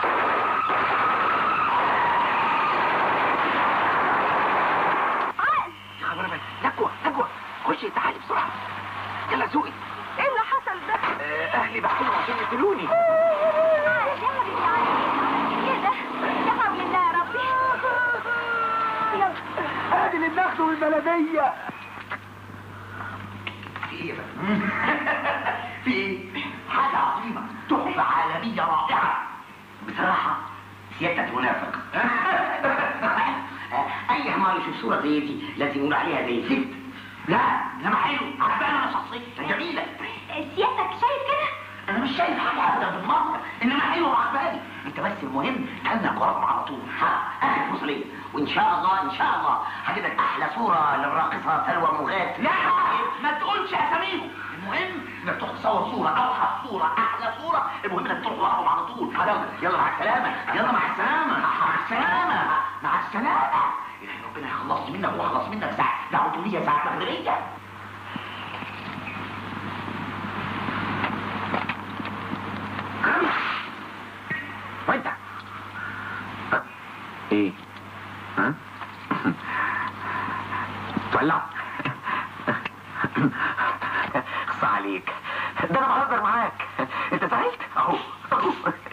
عقل يا خبر بالك نجوى نجوى خشي تعالي بسرعه يلا سوقي ايه اللي حصل ده؟ آه، اهلي بعتولهم عشان يقتلوني عقل يا حبيبي عقل ايه ده؟ يا حول الله يا ربي يلا ادي اللي بناخده من البلديه في ايه بقى؟ في ايه؟ حاجة عظيمة تحفة عالمية رائعة بصراحة سيادتك منافق أي حمار يشوف صورة زي دي لازم يقول عليها زي الزفت لا إنما حلو عجباني أنا شخصيا جميلة سيادتك شايف كده؟ أنا مش شايف حاجة أبدا بالمرة إنما حلو وعجباني أنت بس المهم تعالنا الغرض على طول ها آخر فرصة ليا وإن شاء الله إن شاء الله هجيب لك أحلى صورة للراقصة سلوى مغات لا ما تقولش أساميهم المهم إنك تروح تصور صورة أوحش صورة أحلى صورة المهم إنك تروح لهم على طول يلا يلا مع السلامة يلا مع السلامة مع السلامة مع السلامة يعني ربنا يخلصني منك ويخلص منك ساعة دعوته ليا ساعة مغربية وانت ايه ها تولع اخص عليك ده انا بهزر معاك انت زعلت اهو اهو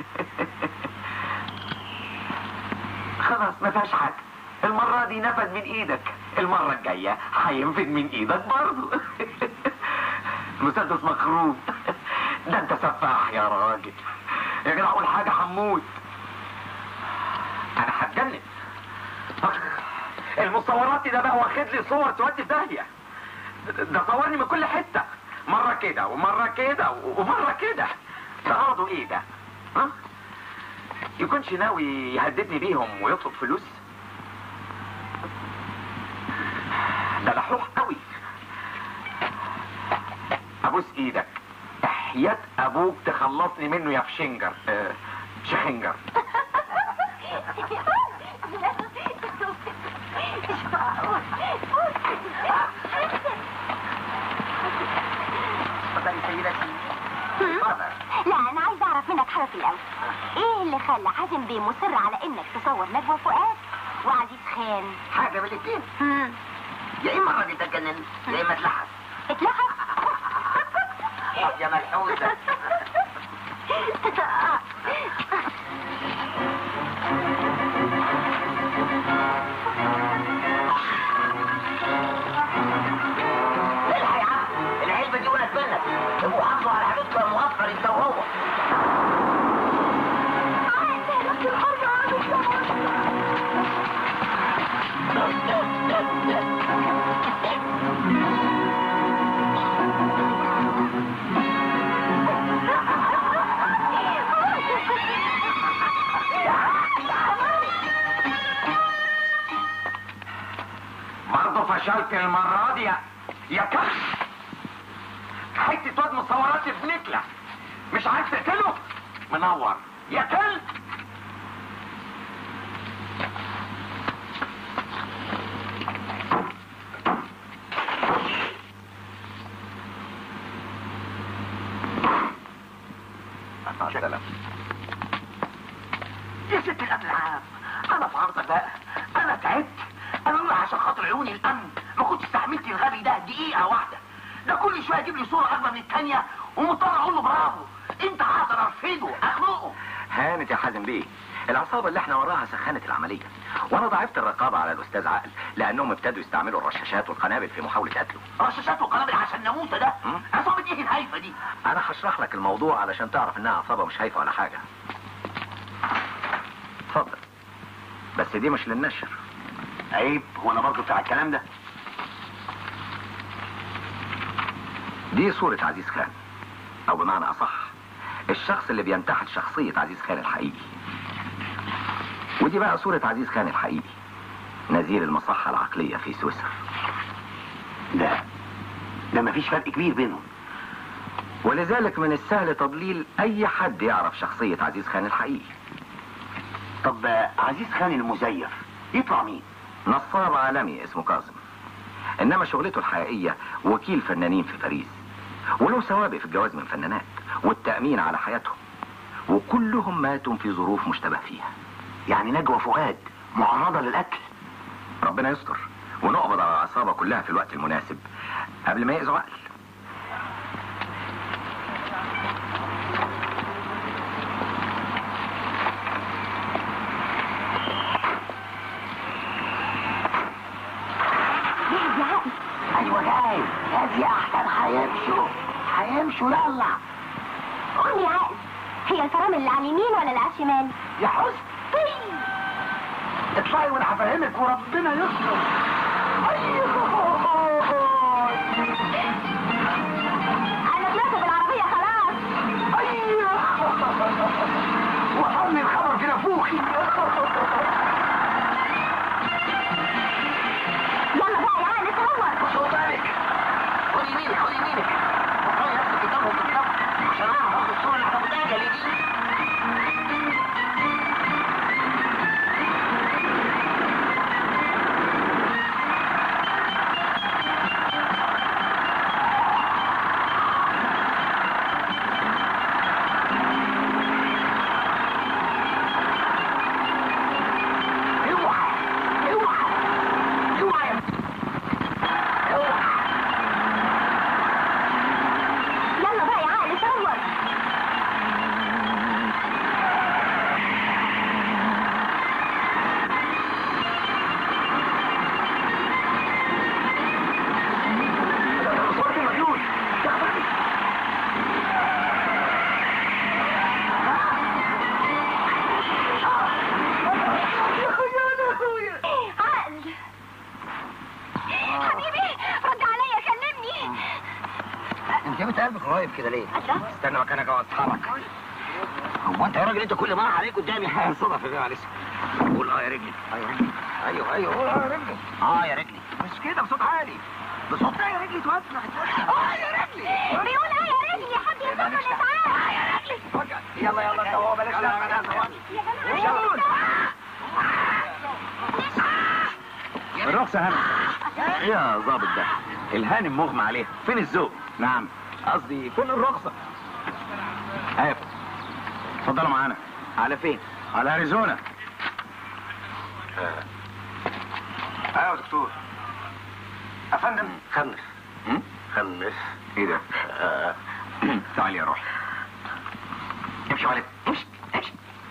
خلاص ما فيهاش حاجه المره دي نفذ من ايدك المره الجايه هينفذ من ايدك برضه مسدس مخروب ده انت سفاح يا راجل يا جدع اول حاجه هموت انا هتجنن أخ، المصورات ده بقى واخد لي صور تودي في داهيه ده صورني من كل حته مره كده ومره كده ومره كده ده غرضه ايه ده ها يكونش ناوي يهددني بيهم ويطلب فلوس ده لحوح قوي ابوس ايدك تحيات ابوك تخلصني منه يا فشنجر اه شخنجر اتفضلي سيدتي اتفضل لا انا عايز اعرف منك حاجه في الاول ايه اللي خلى حازم بيه مصر على انك تصور نجوى فؤاد وعزيز خان حاجة من الاثنين هم. يا إما الراجل ده اتجنن يا إما اتلحس اتلحق يا ملحوسة الحق يا عم العلبة دي ولد منك ابقوا حافظوا على حدودكم يا مغفر انت وهو برضه فشلت المرة دي يا يا كخ حتة واد مصورات ابنكلة مش عايز تقتله منور يا كلب عشان خاطر عيون الامن ما كنت استحملت الغبي ده دقيقه واحده ده كل شويه يجيب لي صوره اكبر من الثانيه ومضطر اقول له برافو انت هقدر ارفضه اخنقه هانت يا حازم بيه العصابة اللي احنا وراها سخنت العملية وانا ضعفت الرقابة على الاستاذ عقل لانهم ابتدوا يستعملوا الرشاشات والقنابل في محاولة قتله رشاشات وقنابل عشان نموت ده مم. عصابه ايه الهايفه دي انا هشرح لك الموضوع علشان تعرف انها عصابة مش هايفة ولا حاجة اتفضل بس دي مش للنشر عيب هو انا برضه بتاع الكلام ده دي صورة عزيز خان او بمعنى اصح الشخص اللي بينتحل شخصية عزيز خان الحقيقي ودي بقى صورة عزيز خان الحقيقي نزيل المصحة العقلية في سويسرا ده ده مفيش فرق كبير بينهم ولذلك من السهل تضليل اي حد يعرف شخصية عزيز خان الحقيقي طب آه، عزيز خان المزيف يطلع مين نصاب عالمي اسمه كاظم انما شغلته الحقيقية وكيل فنانين في باريس وله سوابق في الجواز من فنانات والتأمين على حياتهم وكلهم ماتوا في ظروف مشتبه فيها يعني نجوى فؤاد معرضه للقتل ربنا يستر ونقبض على العصابة كلها في الوقت المناسب قبل ما يأذوا عقل جاهز يا عقل ايوه جاي هذه احسن هيمشوا هيمشوا يلا قول لي يا عقل هي الفرامل اللي على اليمين ولا اللي على الشمال يا حسن اطلعي وانا هفهمك وربنا يستر انا طلعت بالعربية خلاص ايوه وصلني الخبر في نافوخي يلا بقى يا عقل صور خد بالك خد يمينك خد يمينك وصلي نفسك قدامهم بالظبط عشان اعرف اخد الصوره اللي هتاخدها لي دي اوعى اوعى اوعى يا اوعى يلا بقى يا عقل صور صورتي مجنون عقل حبيبي رد عليا كلمني انت بتقلبك قريب كده ليه؟ الله استنى مكانك واصحابك هو انت يا راجل انت كل ما عليك قدامي صدف يا معلش قول اه يا رجلي ايوه رجلي ايوه ايوه قول اه يا رجلي اه يا رجلي مش كده بصوت عالي بصوت لا يا رجلي توسع اه يا رجلي بيقول ايه يا رجلي يا حد يصور الاسعاف اه يا رجلي يلا يلا انت هو بلاش لا بلاش يا جماعه الرخصة هانم ايه يا ظابط ده الهانم مغمى عليها فين الذوق نعم قصدي فين الرخصة ايوه اتفضلوا معانا على فين على اريزونا ايوه يا دكتور يا فندم خمس هم؟ خمس ايه ده تعالي يا روحي امشي عليك امشي امشي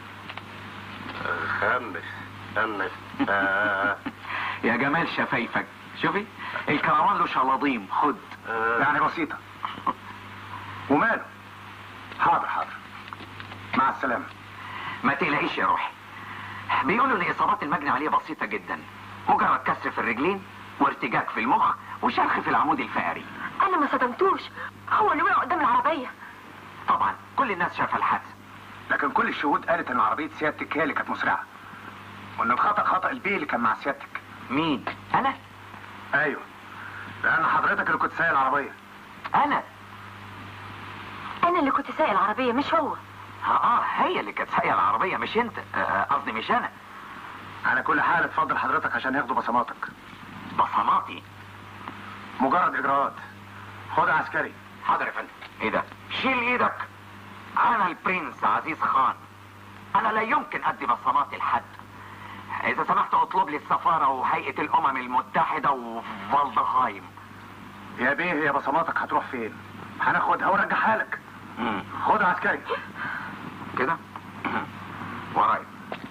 خمس خمس آه. يا جمال شفايفك شوفي الكرمان له شلاضيم خد يعني بسيطه وماله حاضر حاضر مع السلامه ما تقلقيش يا روحي بيقولوا ان اصابات المجني عليه بسيطه جدا مجرد كسر في الرجلين وارتجاج في المخ وشرخ في العمود الفقري انا ما صدمتوش هو اللي وقع قدام العربيه طبعا كل الناس شافها الحادثه لكن كل الشهود قالت ان عربيه سيادتك هي اللي كانت مسرعه وان الخطا خطا البيه اللي كان مع سيادتك مين انا ايوه لان حضرتك اللي كنت سايق العربيه انا انا اللي كنت سايق العربيه مش هو اه هي اللي كانت سايقه العربيه مش انت آه، قصدي مش انا على كل حال اتفضل حضرتك عشان ياخدوا بصماتك بصماتي مجرد اجراءات خد عسكري حاضر يا فندم ايه ده شيل ايدك انا البرنس عزيز خان انا لا يمكن ادي بصماتي لحد اذا سمحت اطلب لي السفارة وهيئة الامم المتحدة وفالدهايم يا بيه يا بصماتك هتروح فين هناخدها ونرجعها لك مم. خدها عسكري كده ورايا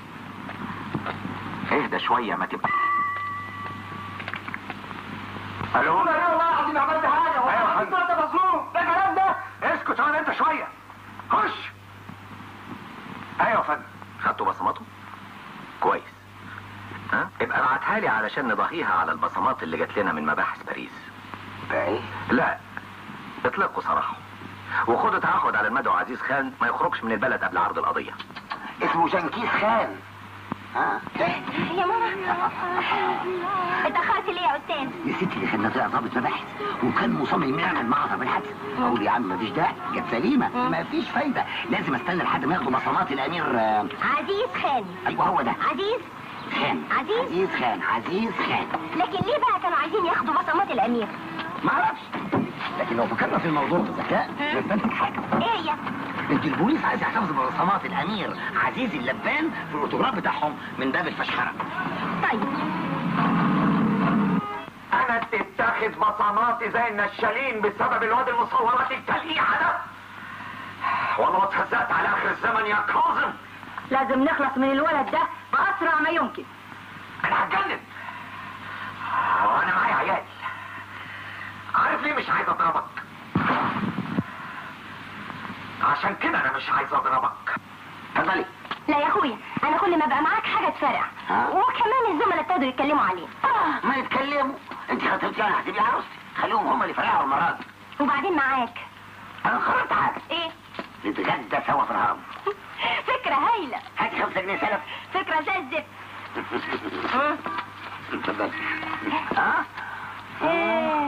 اهدى شوية ما تبقى الو انا والله العظيم عملت حاجه أيوة يا فندم. انت مظلوم ده كلام ده اسكت انا انت شويه خش ايوه يا فندم خدتوا بصماته كويس ها ابقى ابعتها لي علشان نضاهيها على البصمات اللي جات لنا من مباحث باريس ايه لا اطلقوا سراحه وخدوا تعهد على المدعو عزيز خان ما يخرجش من البلد قبل عرض القضية اسمه جنكيز خان ها يا ماما اتأخرت ليه يا أستاذ؟ نسيت اللي كان طلع ضابط مباحث وكان مصمم يعمل معها بالحادث اقول يا عم مفيش داعي جت سليمه مفيش فايده لازم استنى لحد ما ياخدوا بصمات الامير آه، عزيز خان ايوه هو ده عزيز خان عزيز؟ عزيز خان عزيز خان لكن ليه بقى كانوا عايزين ياخدوا بصمات الأمير؟ ما اعرفش لكن لو فكرنا في الموضوع بذكاء نستنتج حاجه ايه هي؟ انت البوليس عايز يحتفظ ببصمات الامير عزيز اللبان في الاوتوغراف بتاعهم من باب الفشخره طيب انا تتاخد بصماتي زي النشالين بسبب الواد المصورات التلقيحة ده والله اتهزقت على اخر الزمن يا كاظم لازم نخلص من الولد ده بأسرع ما يمكن انا هتجنن وانا معايا عيال عارف ليه مش عايز اضربك عشان كده انا مش عايز اضربك اتفضلي لا يا اخويا انا كل ما بقى معاك حاجه تفرع ها؟ وكمان الزملاء ابتدوا يتكلموا عليه آه ما يتكلموا انت خطيبتي انا هتبقي عروستي خليهم هم اللي يفرقعوا المره دي وبعدين معاك انا قررت حاجه ايه نتغدى سوا في الهرم فكره هايله هاتي خمسة جنيه سلف فكره زي الزفت اتفضلي ها إيه.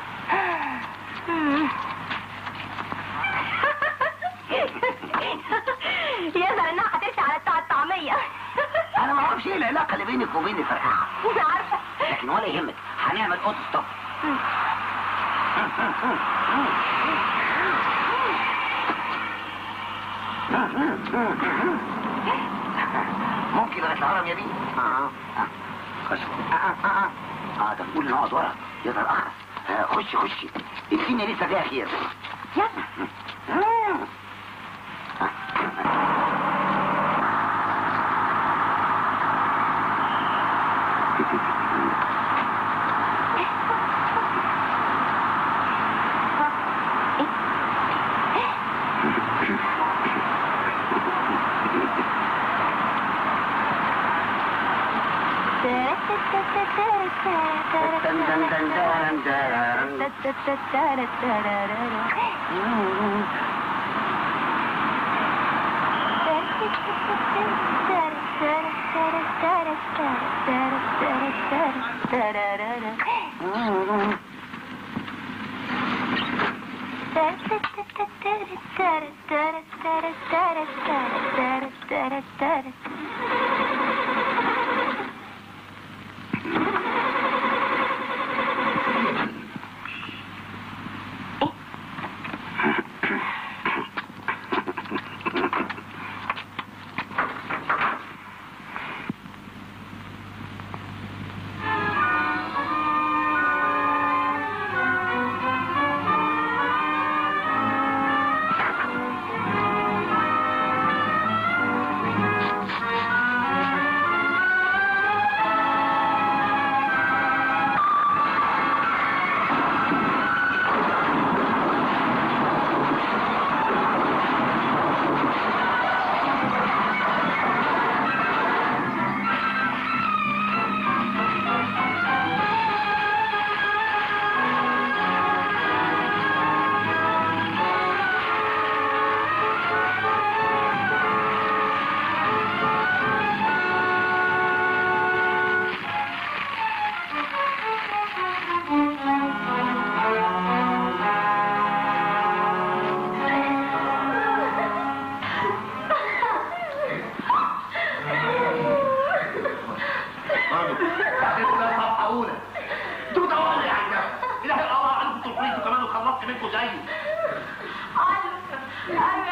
مم. يظهر انها هترسي على بتاع الطعميه انا ما اعرفش ايه العلاقه اللي بينك وبين الفرقعه مش عارفه لكن ولا يهمك هنعمل اوت ستوب ممكن لغايه الهرم يا بيه اه اه خش اه اه اه اه ده بتقول نقعد ورا يظهر اخرس آه خشي خشي الدنيا لسه فيها خير يلا دن دن دن دن دن.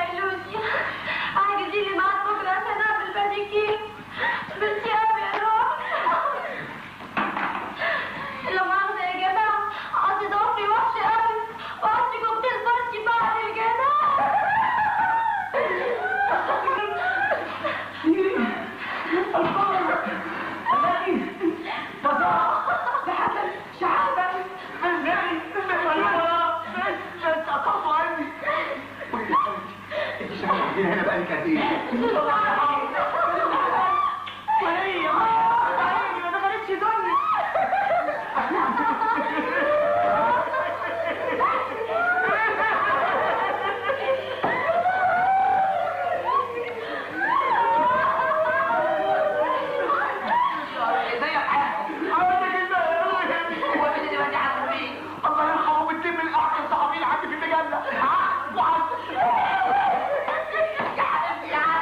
عاجزين معاك بكره عشان اعمل باديكير بس يا ابي يا روح الله يرحمه بتتم الاحسن صحفيين عندي في المجله ها وعد يا حبيبي يا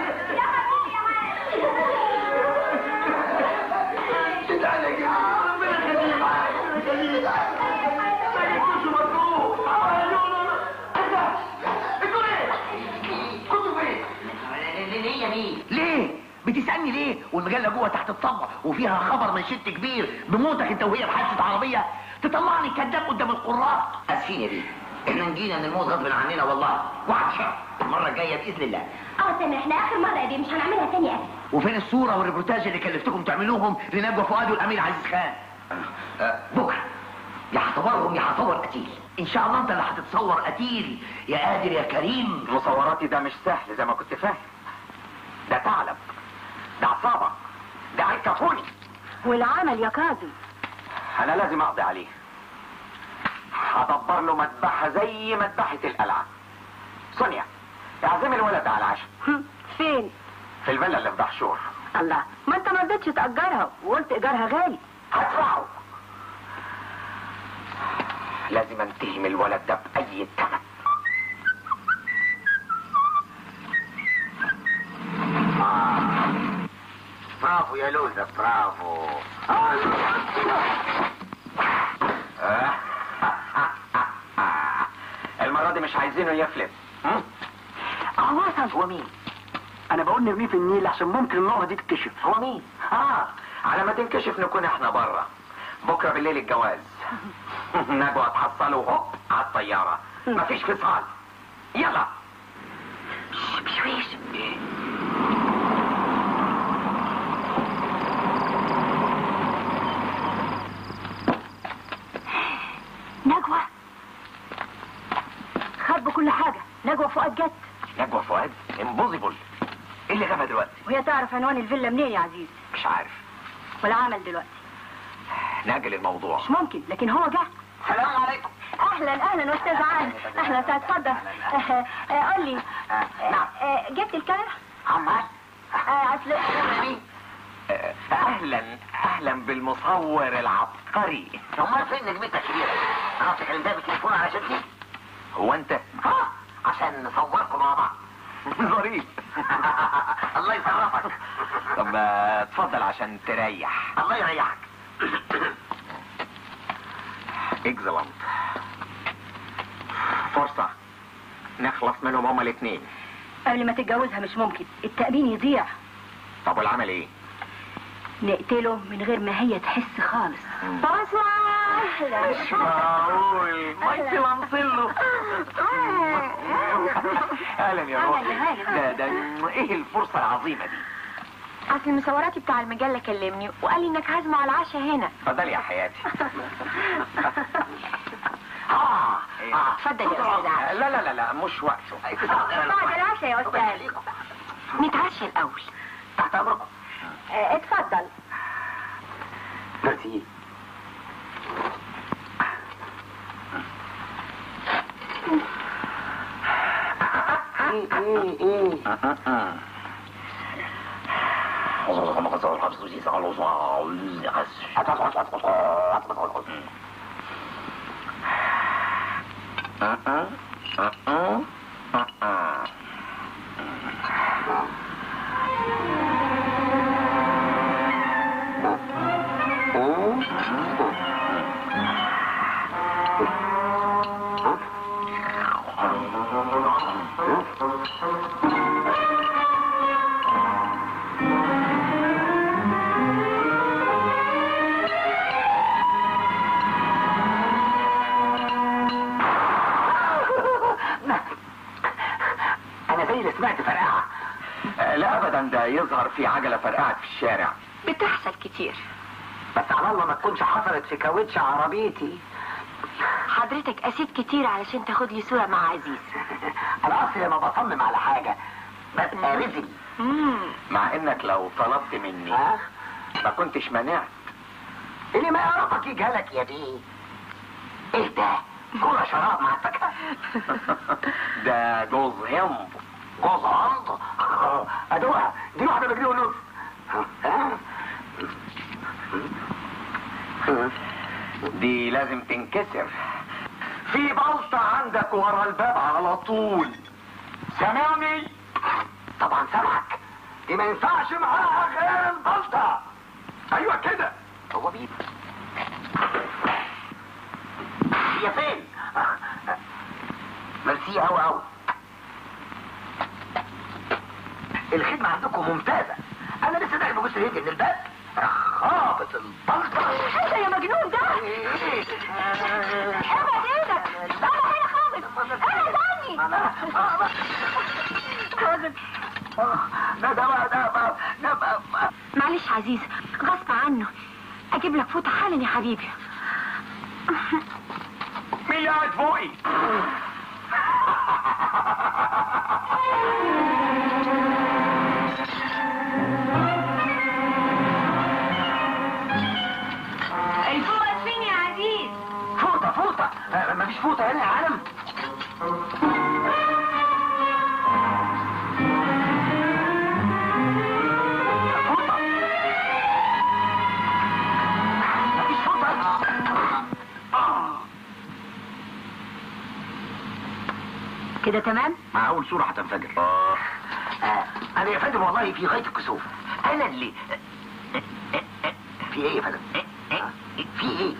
تدعي يا ربنا يخليك ما يكونش مطلوب انتوا ليه؟ كنتوا فين؟ ليه يا مين؟ ليه؟ بتسألني ليه؟ والمجلة جوه تحت الطبع وفيها خبر من شت كبير بموتك انت وهي بحادثة عربية تطلعني كذاب قدام القراء اسفين يا بيه احنا نجينا من الموت غصب عننا والله وعد شهر المرة الجاية بإذن الله اه سامر احنا اخر مرة يا بيه مش هنعملها تاني ابدا وفين الصورة والريبورتاج اللي كلفتكم تعملوهم لنجوى فؤاد والأمير عزيز خان؟ أه، بكرة يا هصورهم يا هصور قتيل إن شاء الله أنت اللي هتتصور قتيل يا قادر يا كريم مصوراتي ده مش سهل زي ما كنت فاهم ده ثعلب ده عصابة ده عركفوني والعمل يا كاظم انا لازم اقضي عليه هدبر له مذبحة زي مذبحة القلعة سونيا اعزمي الولد ده على العشاء هم، فين في الفيلا اللي في دهشور الله ما انت ما رضيتش تأجرها وقلت ايجارها غالي هدفعه لازم انتهي من الولد ده بأي ثمن برافو يا لوزة برافو المرة دي مش عايزينه يفلت هم؟ هو وصل هو مين؟ أنا بقول نرميه في النيل عشان ممكن النقطة دي تتكشف هو مين؟ اه على ما تنكشف نكون احنا بره بكره بالليل الجواز نجوى تحصله هوب على الطيارة مفيش فصال يلا بشويش نجوى خبوا كل حاجة نجوى فؤاد جت نجوى فؤاد امبوزيبل ايه اللي غابها دلوقتي؟ وهي تعرف عنوان الفيلا منين يا عزيز مش عارف والعمل دلوقتي ناجل الموضوع مش ممكن لكن هو جه السلام عليكم اهلا اهلا استاذ عاد اهلا استاذ اتفضل آه، آه، قول لي نعم. آه، جبت الكاميرا عمال آه، اصل آه، اهلا اهلا بالمصور العبقري امال فين نجمتك الكبيرة؟ انا اصل كلمتها بالتليفون على شكلي هو انت ها عشان نصوركم مع بعض ظريف الله يشرفك طب آه، اتفضل عشان تريح الله يريحك اكزلنت فرصة نخلص منهم هما الاثنين قبل ما تتجوزها مش ممكن التأمين يضيع طب والعمل ايه؟ نقتله من غير ما هي تحس خالص مم. مش معقول مايكل انصله اهلا يا روحي أهلاً، ده ده ايه الفرصة العظيمة دي اصل المصوراتي بتاع المجلة كلمني وقال لي انك عازمه على العشاء هنا اتفضلي يا حياتي اه إيه؟ اه اتفضل يا استاذ عاد لا لا لا لا مش وقته بعد العشاء يا استاذ نتعشى الاول تحت امركم آه، اتفضل ميرسي انا زي اللي سمعت فرقعه لا ابدا ده يظهر في عجلة فرقعت في الشارع بتحصل كتير بس على الله ما تكونش حصلت في كاوتش عربيتي حضرتك قسيت كتير علشان تاخد لي صورة مع عزيز انا اصلي لما بصمم على حاجه ببقى رزل مع انك لو طلبت مني ها ما كنتش منعت اللي ما يعرفك يجهلك يا بيه ايه ده كرة شراب مع الفاكهة ده جوز هند جوز هند آه، ادوها دي واحدة بجنيه ونص ها؟ ها؟ دي لازم تنكسر في بلطة عندك ورا الباب على طول سامعني طبعا سامعك دي ما ينفعش معاها غير البلطة ايوه كده هو مين هي فين ميرسي اوي اوي الخدمة عندكم ممتازة انا لسه داخل ببص هيجي من الباب خابط البلطة انت يا مجنون ده إيه؟ ابعد ايدك انا هنا خالص ابعد عني كاظم لا ده بقى ده بقى ده بقى معلش عزيز غصب عنه اجيب لك فوطه حالا يا حبيبي مين اللي قاعد فوقي الفوطه فين يا عزيز فوطة فوطة آه، مفيش فوطة هنا يا عالم فوطة مفيش فوطة آه. كده تمام مع أول صورة هتنفجر آه. أنا يا فندم والله في غاية الكسوف أنا اللي في إيه يا فندم؟ في إيه؟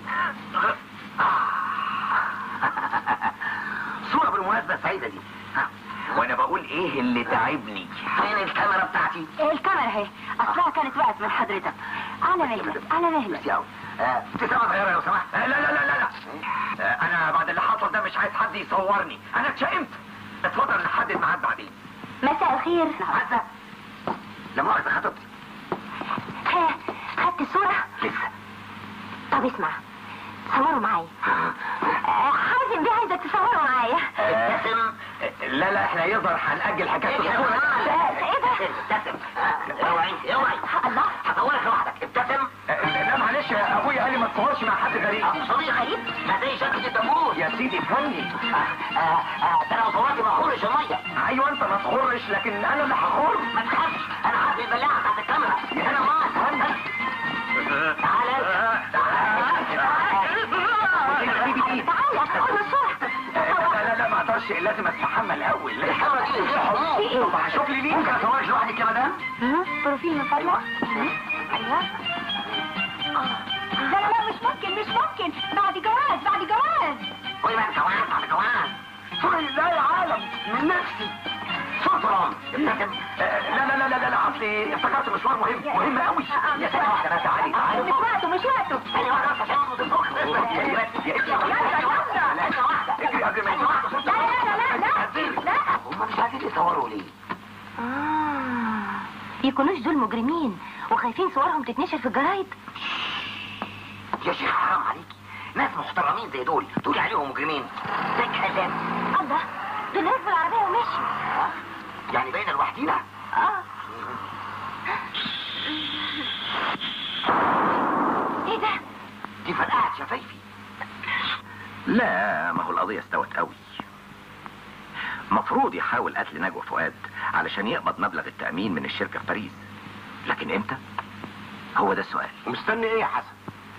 صورة بالمناسبة السعيدة دي ها. وانا بقول ايه اللي تعبني فين الكاميرا بتاعتي؟ الكاميرا اهي اصلها كانت وقعت من حضرتك على مهلك على مهلك ميرسي أوي آه، ابتسامة صغيرة لو سمحت لا لا لا لا لا آه، انا بعد اللي حصل ده مش عايز حد يصورني انا اتشائمت اتفضل نحدد ميعاد بعدين مساء الخير عزة لا مؤاخذة خطبتي ها خدت الصورة لسه طب اسمع صوروا معايا آه، حازم دي عايزك تصوروا معايا ابتسم لا لا احنا يظهر هنأجل حكاية ايه الصورة ايه ده ابتسم اوعي اوعي الله هصورك لوحدك ابتسم آه، لا معلش يا ابويا قال لي ما تصورش مع حد غريب صديق غريب ما زي شكل الدمور يا سيدي فهمني آه، آه، آه، ده انا صورتي ما اخرش الميه ايوه انت ما تخرش لكن انا اللي هخر ما تخافش انا عارف البلاعه بتاعت الكاميرا انا ما تعالى تعالى خد الصورة لا لا لا ما اقدرش لازم اتحمل الاول الكاميرا دي فيها حموم في ايه؟ شوف لي ممكن ليه اصورك لوحدك يا مدام ها؟ بروفيل من فضلك أيوة. ايوه آه. لا لا لا مش ممكن مش ممكن بعد جواز بعد جواز قولي بقى كوان بعد كوان صوري لا يا عالم من نفسي صورة ابتسم آه، لا لا لا لا لا اصلي افتكرت مشوار مهم مهم قوي يا ثانية واحدة بس تعالي مش تعالي وقته مش وقته ثانية واحدة بس عشان أخد الفوق بس ثانية واحدة اجري قبل ما يجي لا لا لا لا لا لا هم مش عايزين يصوروا ليه؟ آه. يكونوش دول مجرمين وخايفين صورهم تتنشر في الجرايد يا شيخ حرام عليكي ناس محترمين زي دول تقولي عليهم مجرمين ده كلام الله دول ركبوا العربية ومشوا ها؟ يعني بين لوحدينا اه ايه ده دي فرقعت شفايفي لا ما هو القضية استوت قوي مفروض يحاول قتل نجوى فؤاد علشان يقبض مبلغ التأمين من الشركة في باريس لكن امتى؟ هو ده السؤال ومستني ايه يا حسن؟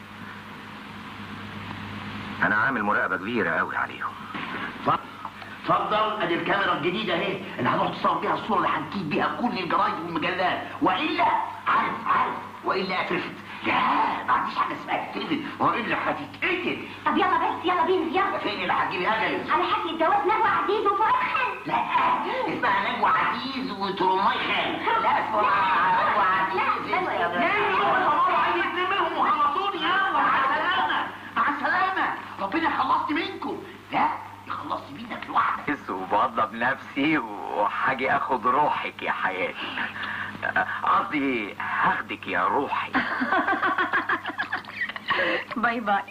انا عامل مراقبة كبيرة قوي عليهم اتفضل ادي الكاميرا الجديده اهي اللي هنروح تصور بيها الصوره اللي هنكيب بيها كل الجرايد والمجلات والا عارف عارف والا اترفد لا ما عنديش حاجه اسمها تترفد والا هتتقتل طب يلا بس يلا بينا يلا فين اللي هتجيبي اجلي؟ على حفلة جواز نجوى عزيز وفؤاد خان لا اسمها نجوى عزيز وترماي خان لا اسمها نجوى عزيز لا، نجوى ليه صوروا اي اتنين منهم وخلصوني يلا مع السلامه مع السلامه ربنا يخلصني منكم لا يخلصني منك لوحدك بس وبوضب نفسي وحاجي اخد روحك يا حياتي قصدي هاخدك يا روحي باي باي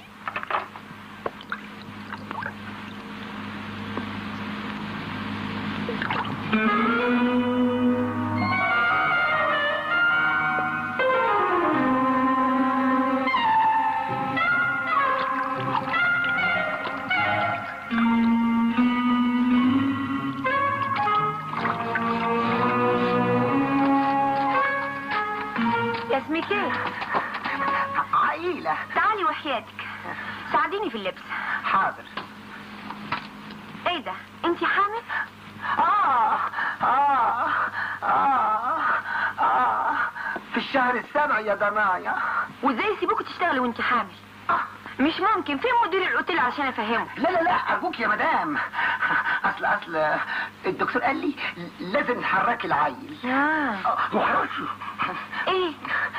ساعديني في اللبس حاضر ايه ده انت حامل آه آه آه آه في الشهر السابع يا ضنايا وازاي يسيبوكي تشتغلي وانت حامل آه. مش ممكن فين مدير الاوتيل عشان افهمه لا لا لا ارجوك يا مدام اصل اصل الدكتور قال لي لازم تحركي العيل اه آه، معرفش ايه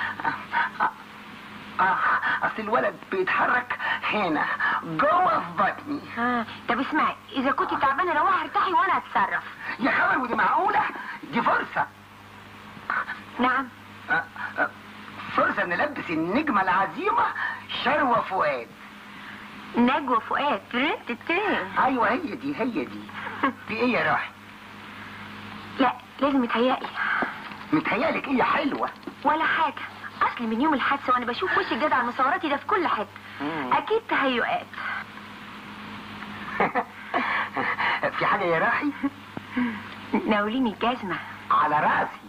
اه اصل الولد بيتحرك هنا جوه في بطني اه طب اسمعي اذا كنت تعبانه روحي ارتاحي وانا هتصرف يا خبر ودي معقوله دي فرصه نعم آه، آه، فرصه نلبس النجمه العظيمه شروه فؤاد نجوى فؤاد ترنت ترنت ايوه هي دي هي دي في ايه يا روحي لا لازم يتهيألي متهيألك ايه يا حلوه ولا حاجة أصلي من يوم الحادثة وأنا بشوف وش الجدع على مصوراتي ده في كل حتة مم. أكيد تهيؤات في حاجه يا روحي ناوليني الجزمة على راسي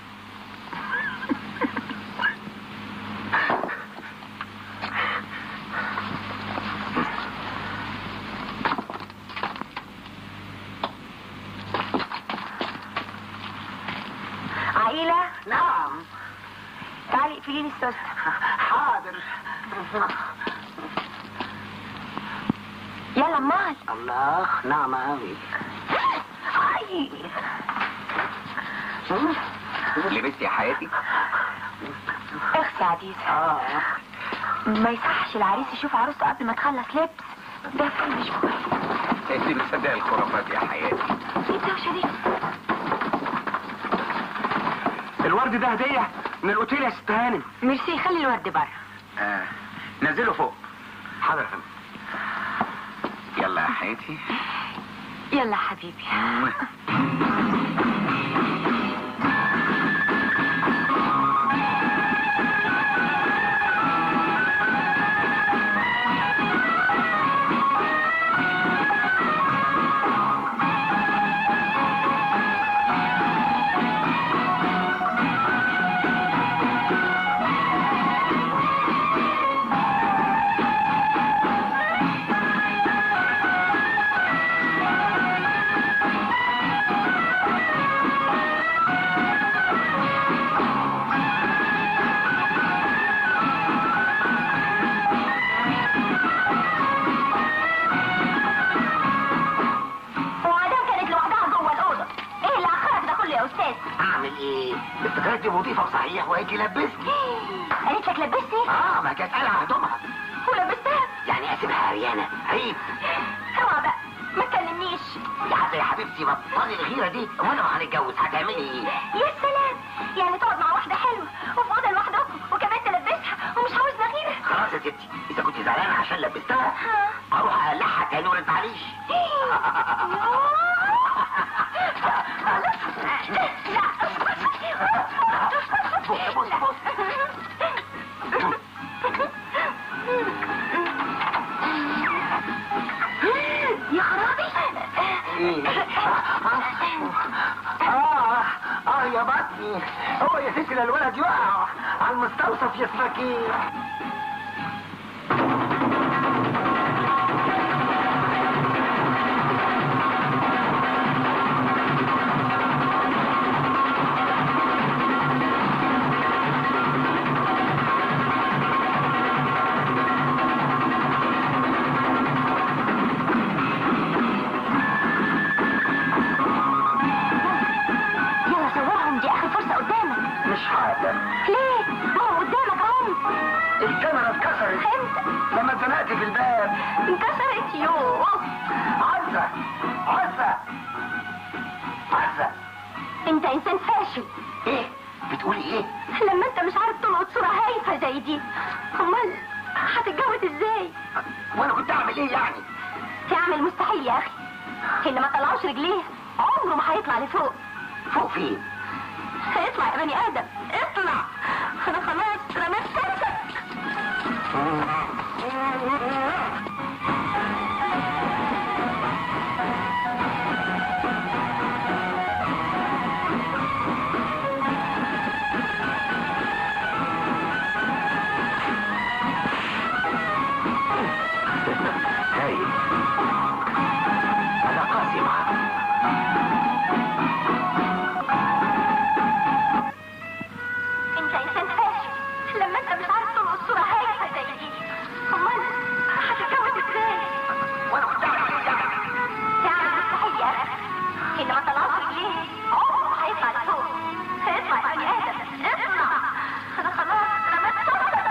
عائلة نعم تعالي اقفلي لي السوستة حاضر يلا مال الله نعمة أوي أي لبست يا حياتي اخسي يا عزيز آه ما يصحش العريس يشوف عروسته قبل ما تخلص لبس ده فيلم مش كويس انت بتصدق الخرافات يا حياتي ايه الدوشة دي الورد ده هديه من الاوتيل يا ست هانم ميرسي خلي الورد بره آه. نزله فوق حاضر يا فندم يلا يا حياتي يلا يا حبيبي وعدم كانت لوحدها جوه الأوضة ايه اللي أخرك ده كله يا أستاذ أعمل إيه؟ افتكرت دي مضيفة صحيح وهي تلبسني قالت لك لبسني آه ما كانت قلعة هدومها ولبستها يعني أسيبها عريانة عيب اوعى بقى ما تكلمنيش يا حتى يا حبيبتي بطلي الغيرة دي وانا ما هنتجوز هتعملي ايه؟ يا سلام يعني تقعد مع واحدة حلوة وفي أوضة لوحدكم وكمان تلبسها ومش عاوزنا غيرها خلاص يا ستي إذا كنت زعلانة عشان لبستها أروح أقلعها تاني ولا تعليش بص بص بص يا خرابي ايه؟ اه اه يا بطني هو يا ستي لا الولد يقع على المستوصف يسمكي يلا صورهم دي آخر فرصة قدامك مش حاضر ليه؟ ما هو قدامك اهو الكاميرا اتكسرت امتى؟ لما اتزنقت في الباب انكسرت يوه عزة عزة عزة انت انسان فاشل ايه بتقولي ايه لما انت مش عارف تلقط صورة هايفة زي دي امال هتتجوز ازاي؟ وانا كنت اعمل ايه يعني تعمل مستحيل يا اخي اللي ما طلعوش رجليه عمره ما هيطلع لفوق فوق فين هيطلع يا بني ادم اطلع انا خلاص رميت فرصك هايل انا قاسي معاك انت انسان فاشل لما انت مش عارف تلقط صورة هايفة زي دي امال هتتجوز ازاي؟ وانا كنت اعمل ايه يعني؟ يعني مستحيل يا أخي. انما طلعت رجليه عمره ما هيطلع لفوق هيطلع بني ادم اطلع انا خلاص رميت صورتك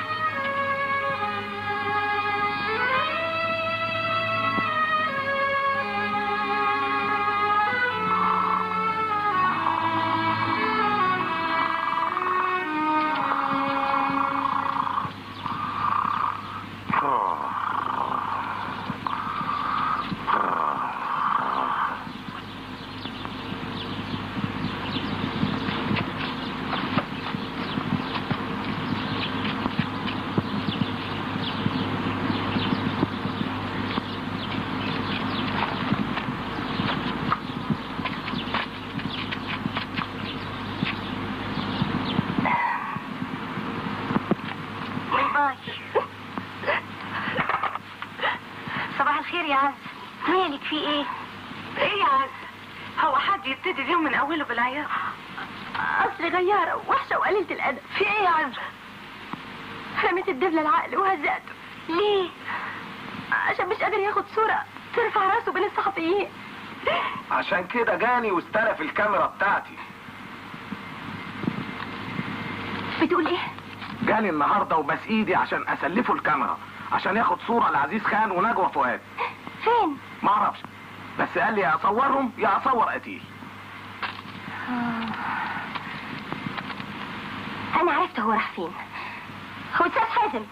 باي باي صباح الخير يا عز مالك في ايه؟ ايه يا عز هو حد يبتدي اليوم من اوله بالعياط اصل غيارة وحشة وقليلة الادب في ايه يا عز رميت الدبلة العقل وهزقته ليه؟ عشان مش قادر ياخد صورة ترفع راسه بين الصحفيين عشان كده جاني واستلف الكاميرا بتاعتي بتقول ايه؟ جاني النهارده وبس ايدي عشان اسلفه الكاميرا عشان ياخد صورة لعزيز خان ونجوى فؤاد فين؟ ما اعرفش بس قال لي يا اصورهم يا اصور قتيل انا عرفت هو راح فين هو استاذ حازم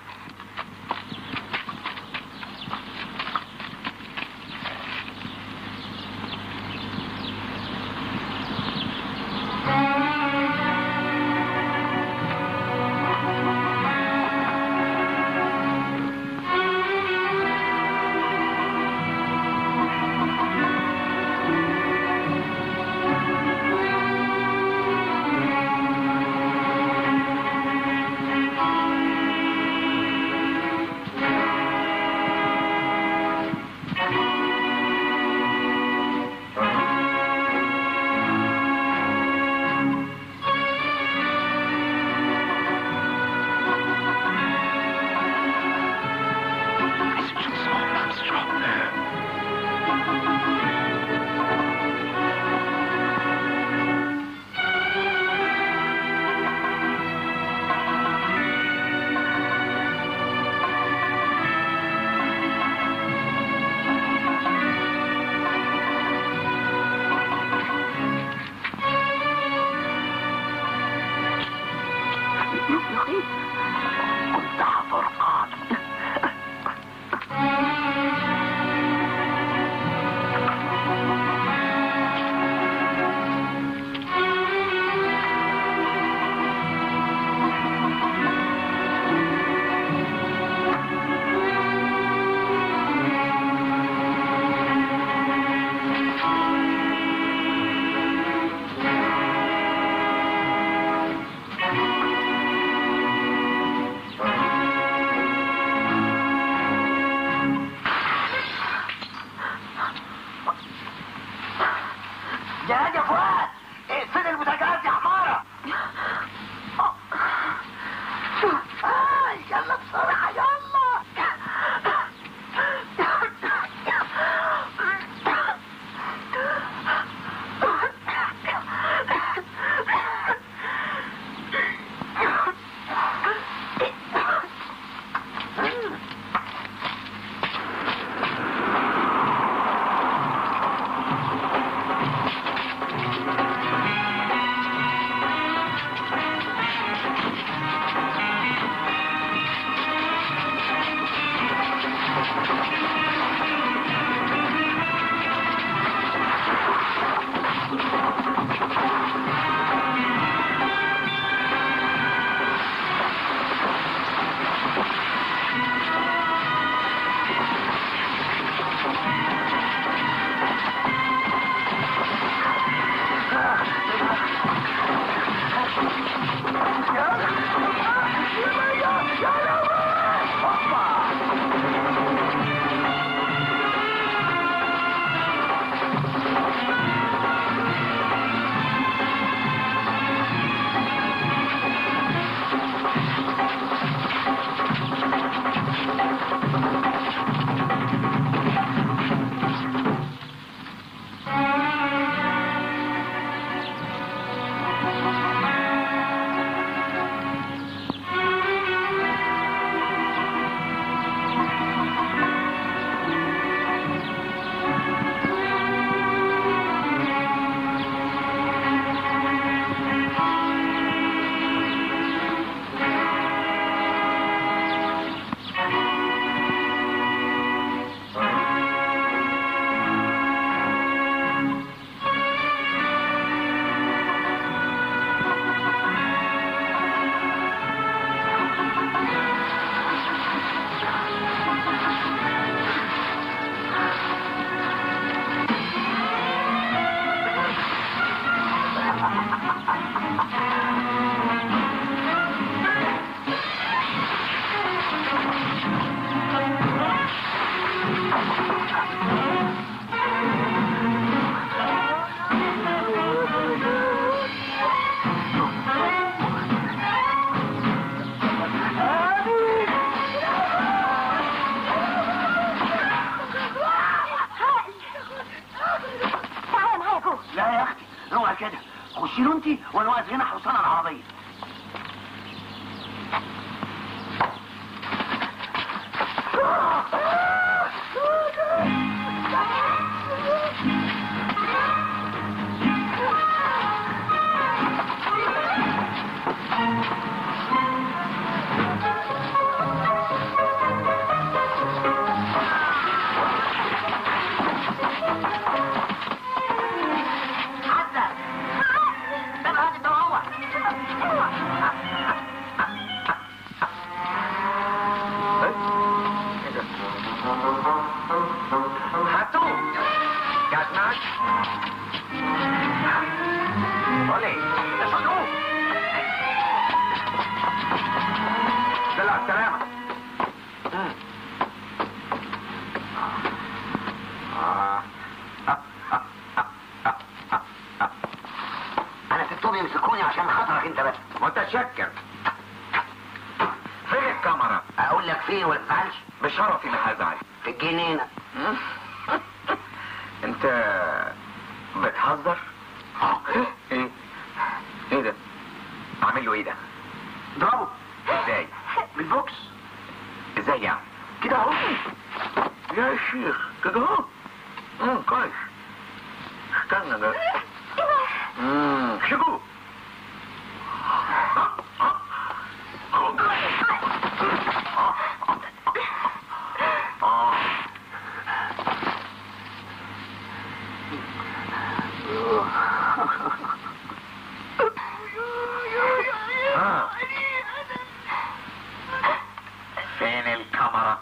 كده خشي له انت وانا واقف هنا حصان العربيه عزة ده الهادي ده هو هاتوه قاعد معك قولي صندوق دلع السلامة مم. آه. انا سبتهم يمسكوني عشان خاطرك انت بس متشكر فين الكاميرا اقول لك فين ولا تزعلش بشرفي ما هزعل في الجنينه انت بتهزر ايه ايه ده اعمل له ايه ده ضربه ازاي بالبوكس ازاي يعني كده اهو يا شيخ كده اهو امم كويس استنى ده امم شكو آه. فين الكاميرا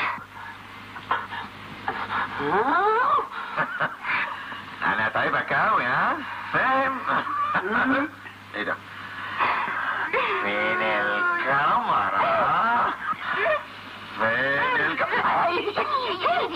انا تعبك قوي ها فاهم ايه ده فين الكاميرا فين الكاميرا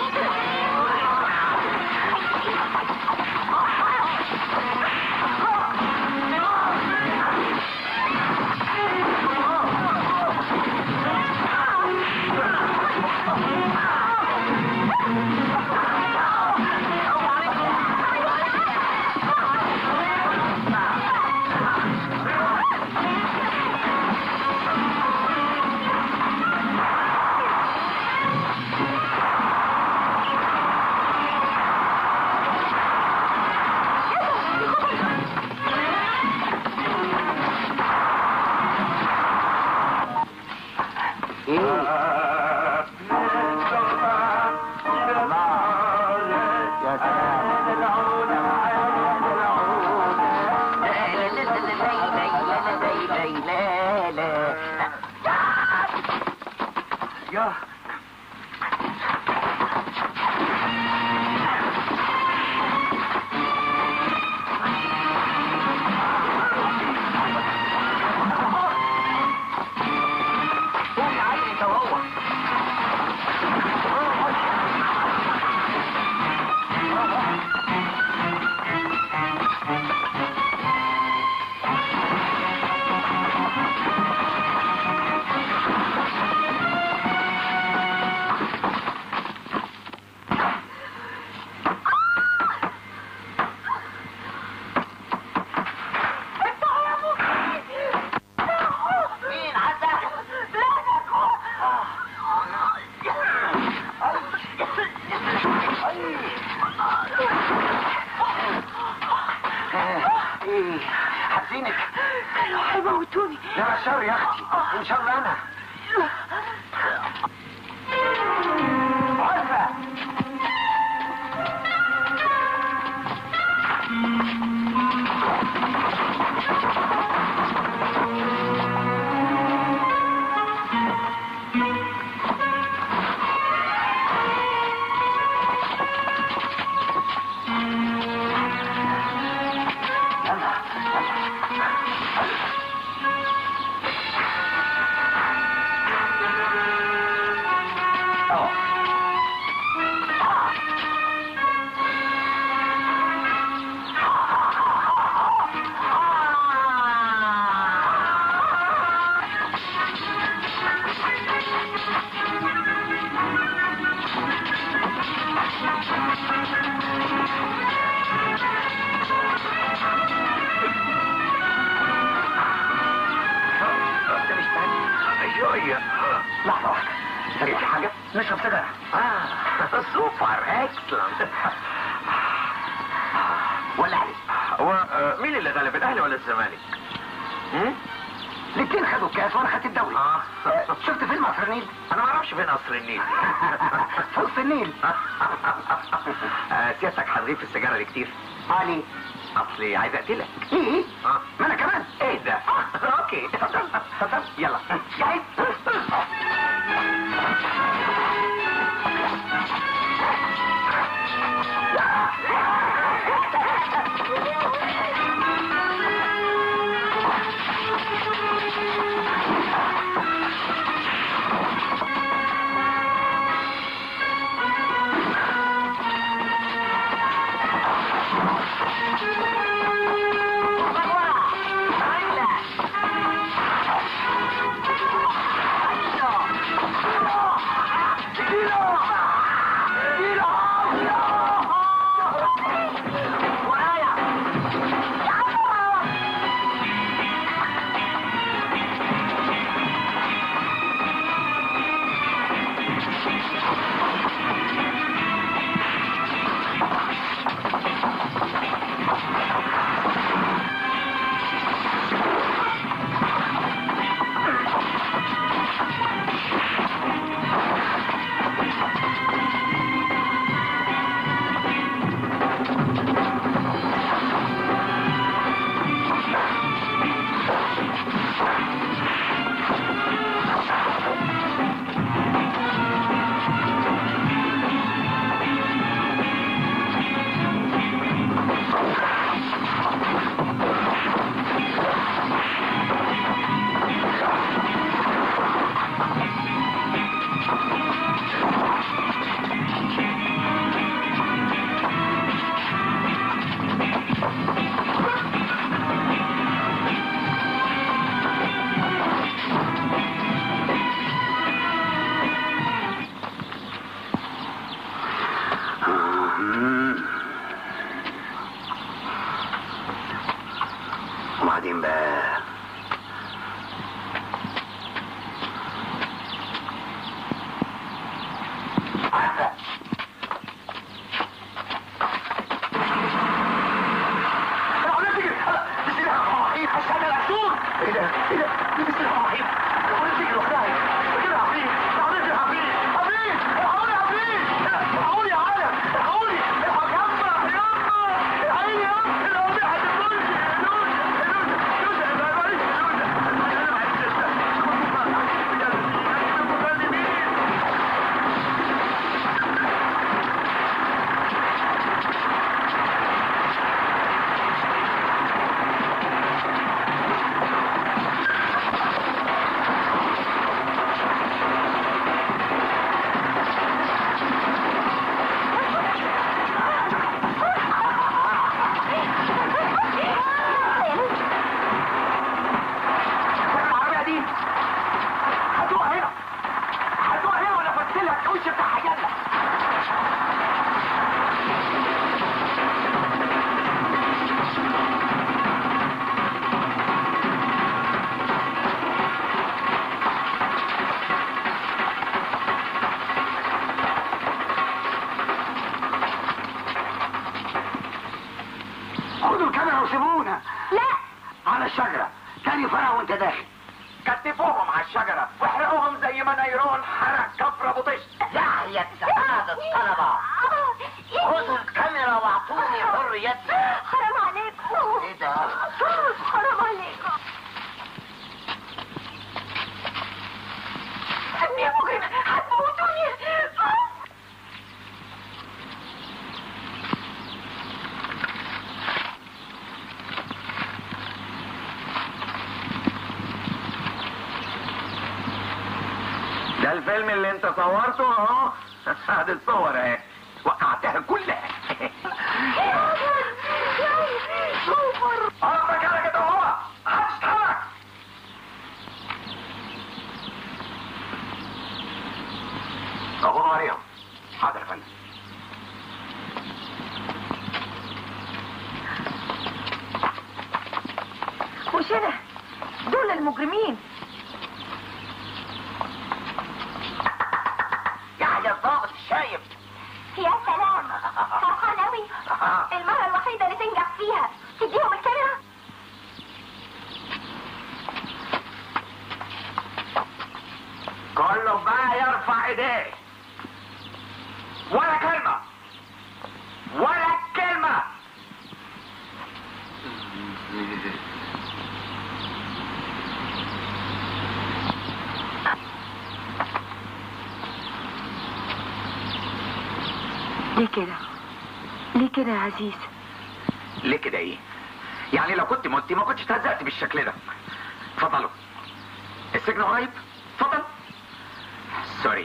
يا قوم يا عيني انت وهو مين عزة؟ ايه حزينك هيموتوني لا شر يا اختي ان شاء الله انا عزة نشرب سيجاره اه سوبر اكسلنت ولا عليك هو آه، مين اللي غلب الاهلي ولا الزمالك؟ هم؟ الاثنين خدوا الكاس وانا خدت الدوري اه آه، شفت فيلم عصر النيل انا ما اعرفش فين قصر النيل في وسط النيل آه، سيادتك هتغيب السيجاره دي كتير علي اصلي عايز اقتلك ايه اه ما انا كمان ايه ده اوكي اتفضل اتفضل يلا جاهز وبعدين بقى ايه ده؟ ايه ده؟ دي بسم الله الرحمن الرحيم. العربية بتجري لوحدها. كده يا عفريت. العربية يا عفريت. عفريت! الحقوني يا عفريت! الحقوني يا عالم! الحقوني! الحق يما! يما! يا عيني يما! العربية هتفلوش! فلوس! فلوس! فلوس! معلش فلوس! انا معيش لسه. بجد. مين؟ العربية دي هتقع هنا هتقع هنا ولا فتلها الكاوتش بتاعها يلا خدوا الكاميرا وسيبونا لا على الشجرة تاني فرع وانت داخل كتفوهم على الشجرة واحرقوهم زي ما نيرون حرق كفر ابو طشت داعية سعادة الطلبة خذوا الكاميرا واعطوني حريتي حرام عليكم ايه ده؟ حرام عليكم أمي يا مجرم هتموتوني ده الفيلم اللي انت صورته اهو ادي الصور اهي وقعتها كلها سوبر قصدك على كده هو هتتحرك اهو مريم حاضر يا فندم مش أنا دول المجرمين يا فرحان قوي المرة الوحيدة اللي تنجح فيها تديهم الكاميرا كله بقى يرفع ايديه ولا كلمة ولا كلمة ليه كده ليه كده يا عزيز ليه كده ايه يعني لو كنت متي ما كنتش تهزقت بالشكل ده اتفضلوا السجن قريب اتفضل سوري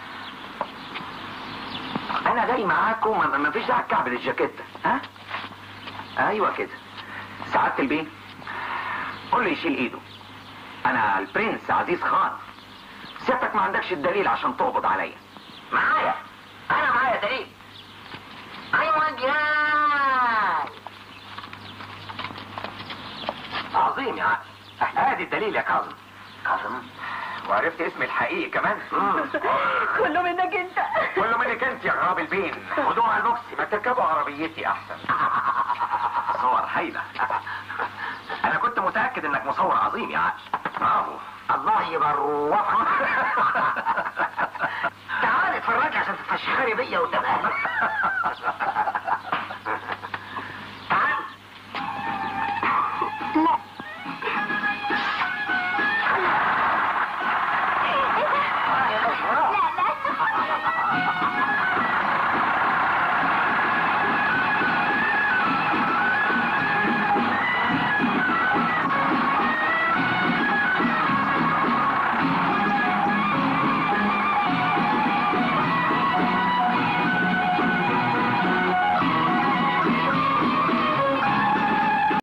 انا جاي معاكم ما- ما فيش داعي الكعب للجاكيت ها ايوه كده سعادة البيه قول له يشيل ايده انا البرنس عزيز خان سيادتك ما عندكش الدليل عشان تقبض عليا معايا انا معايا دليل ايوه جاي عظيم يا عقل ادي الدليل يا كاظم كاظم وعرفت اسمي الحقيقي كمان كله منك انت كله منك انت يا غراب البين خدوها على البوكس ما تركبوا عربيتي احسن صور هايله انا كنت متاكد انك مصور عظيم يا عقل برافو الله يبروحك تعالي اتفرجي عشان تتفشخري بيا قدام اهلك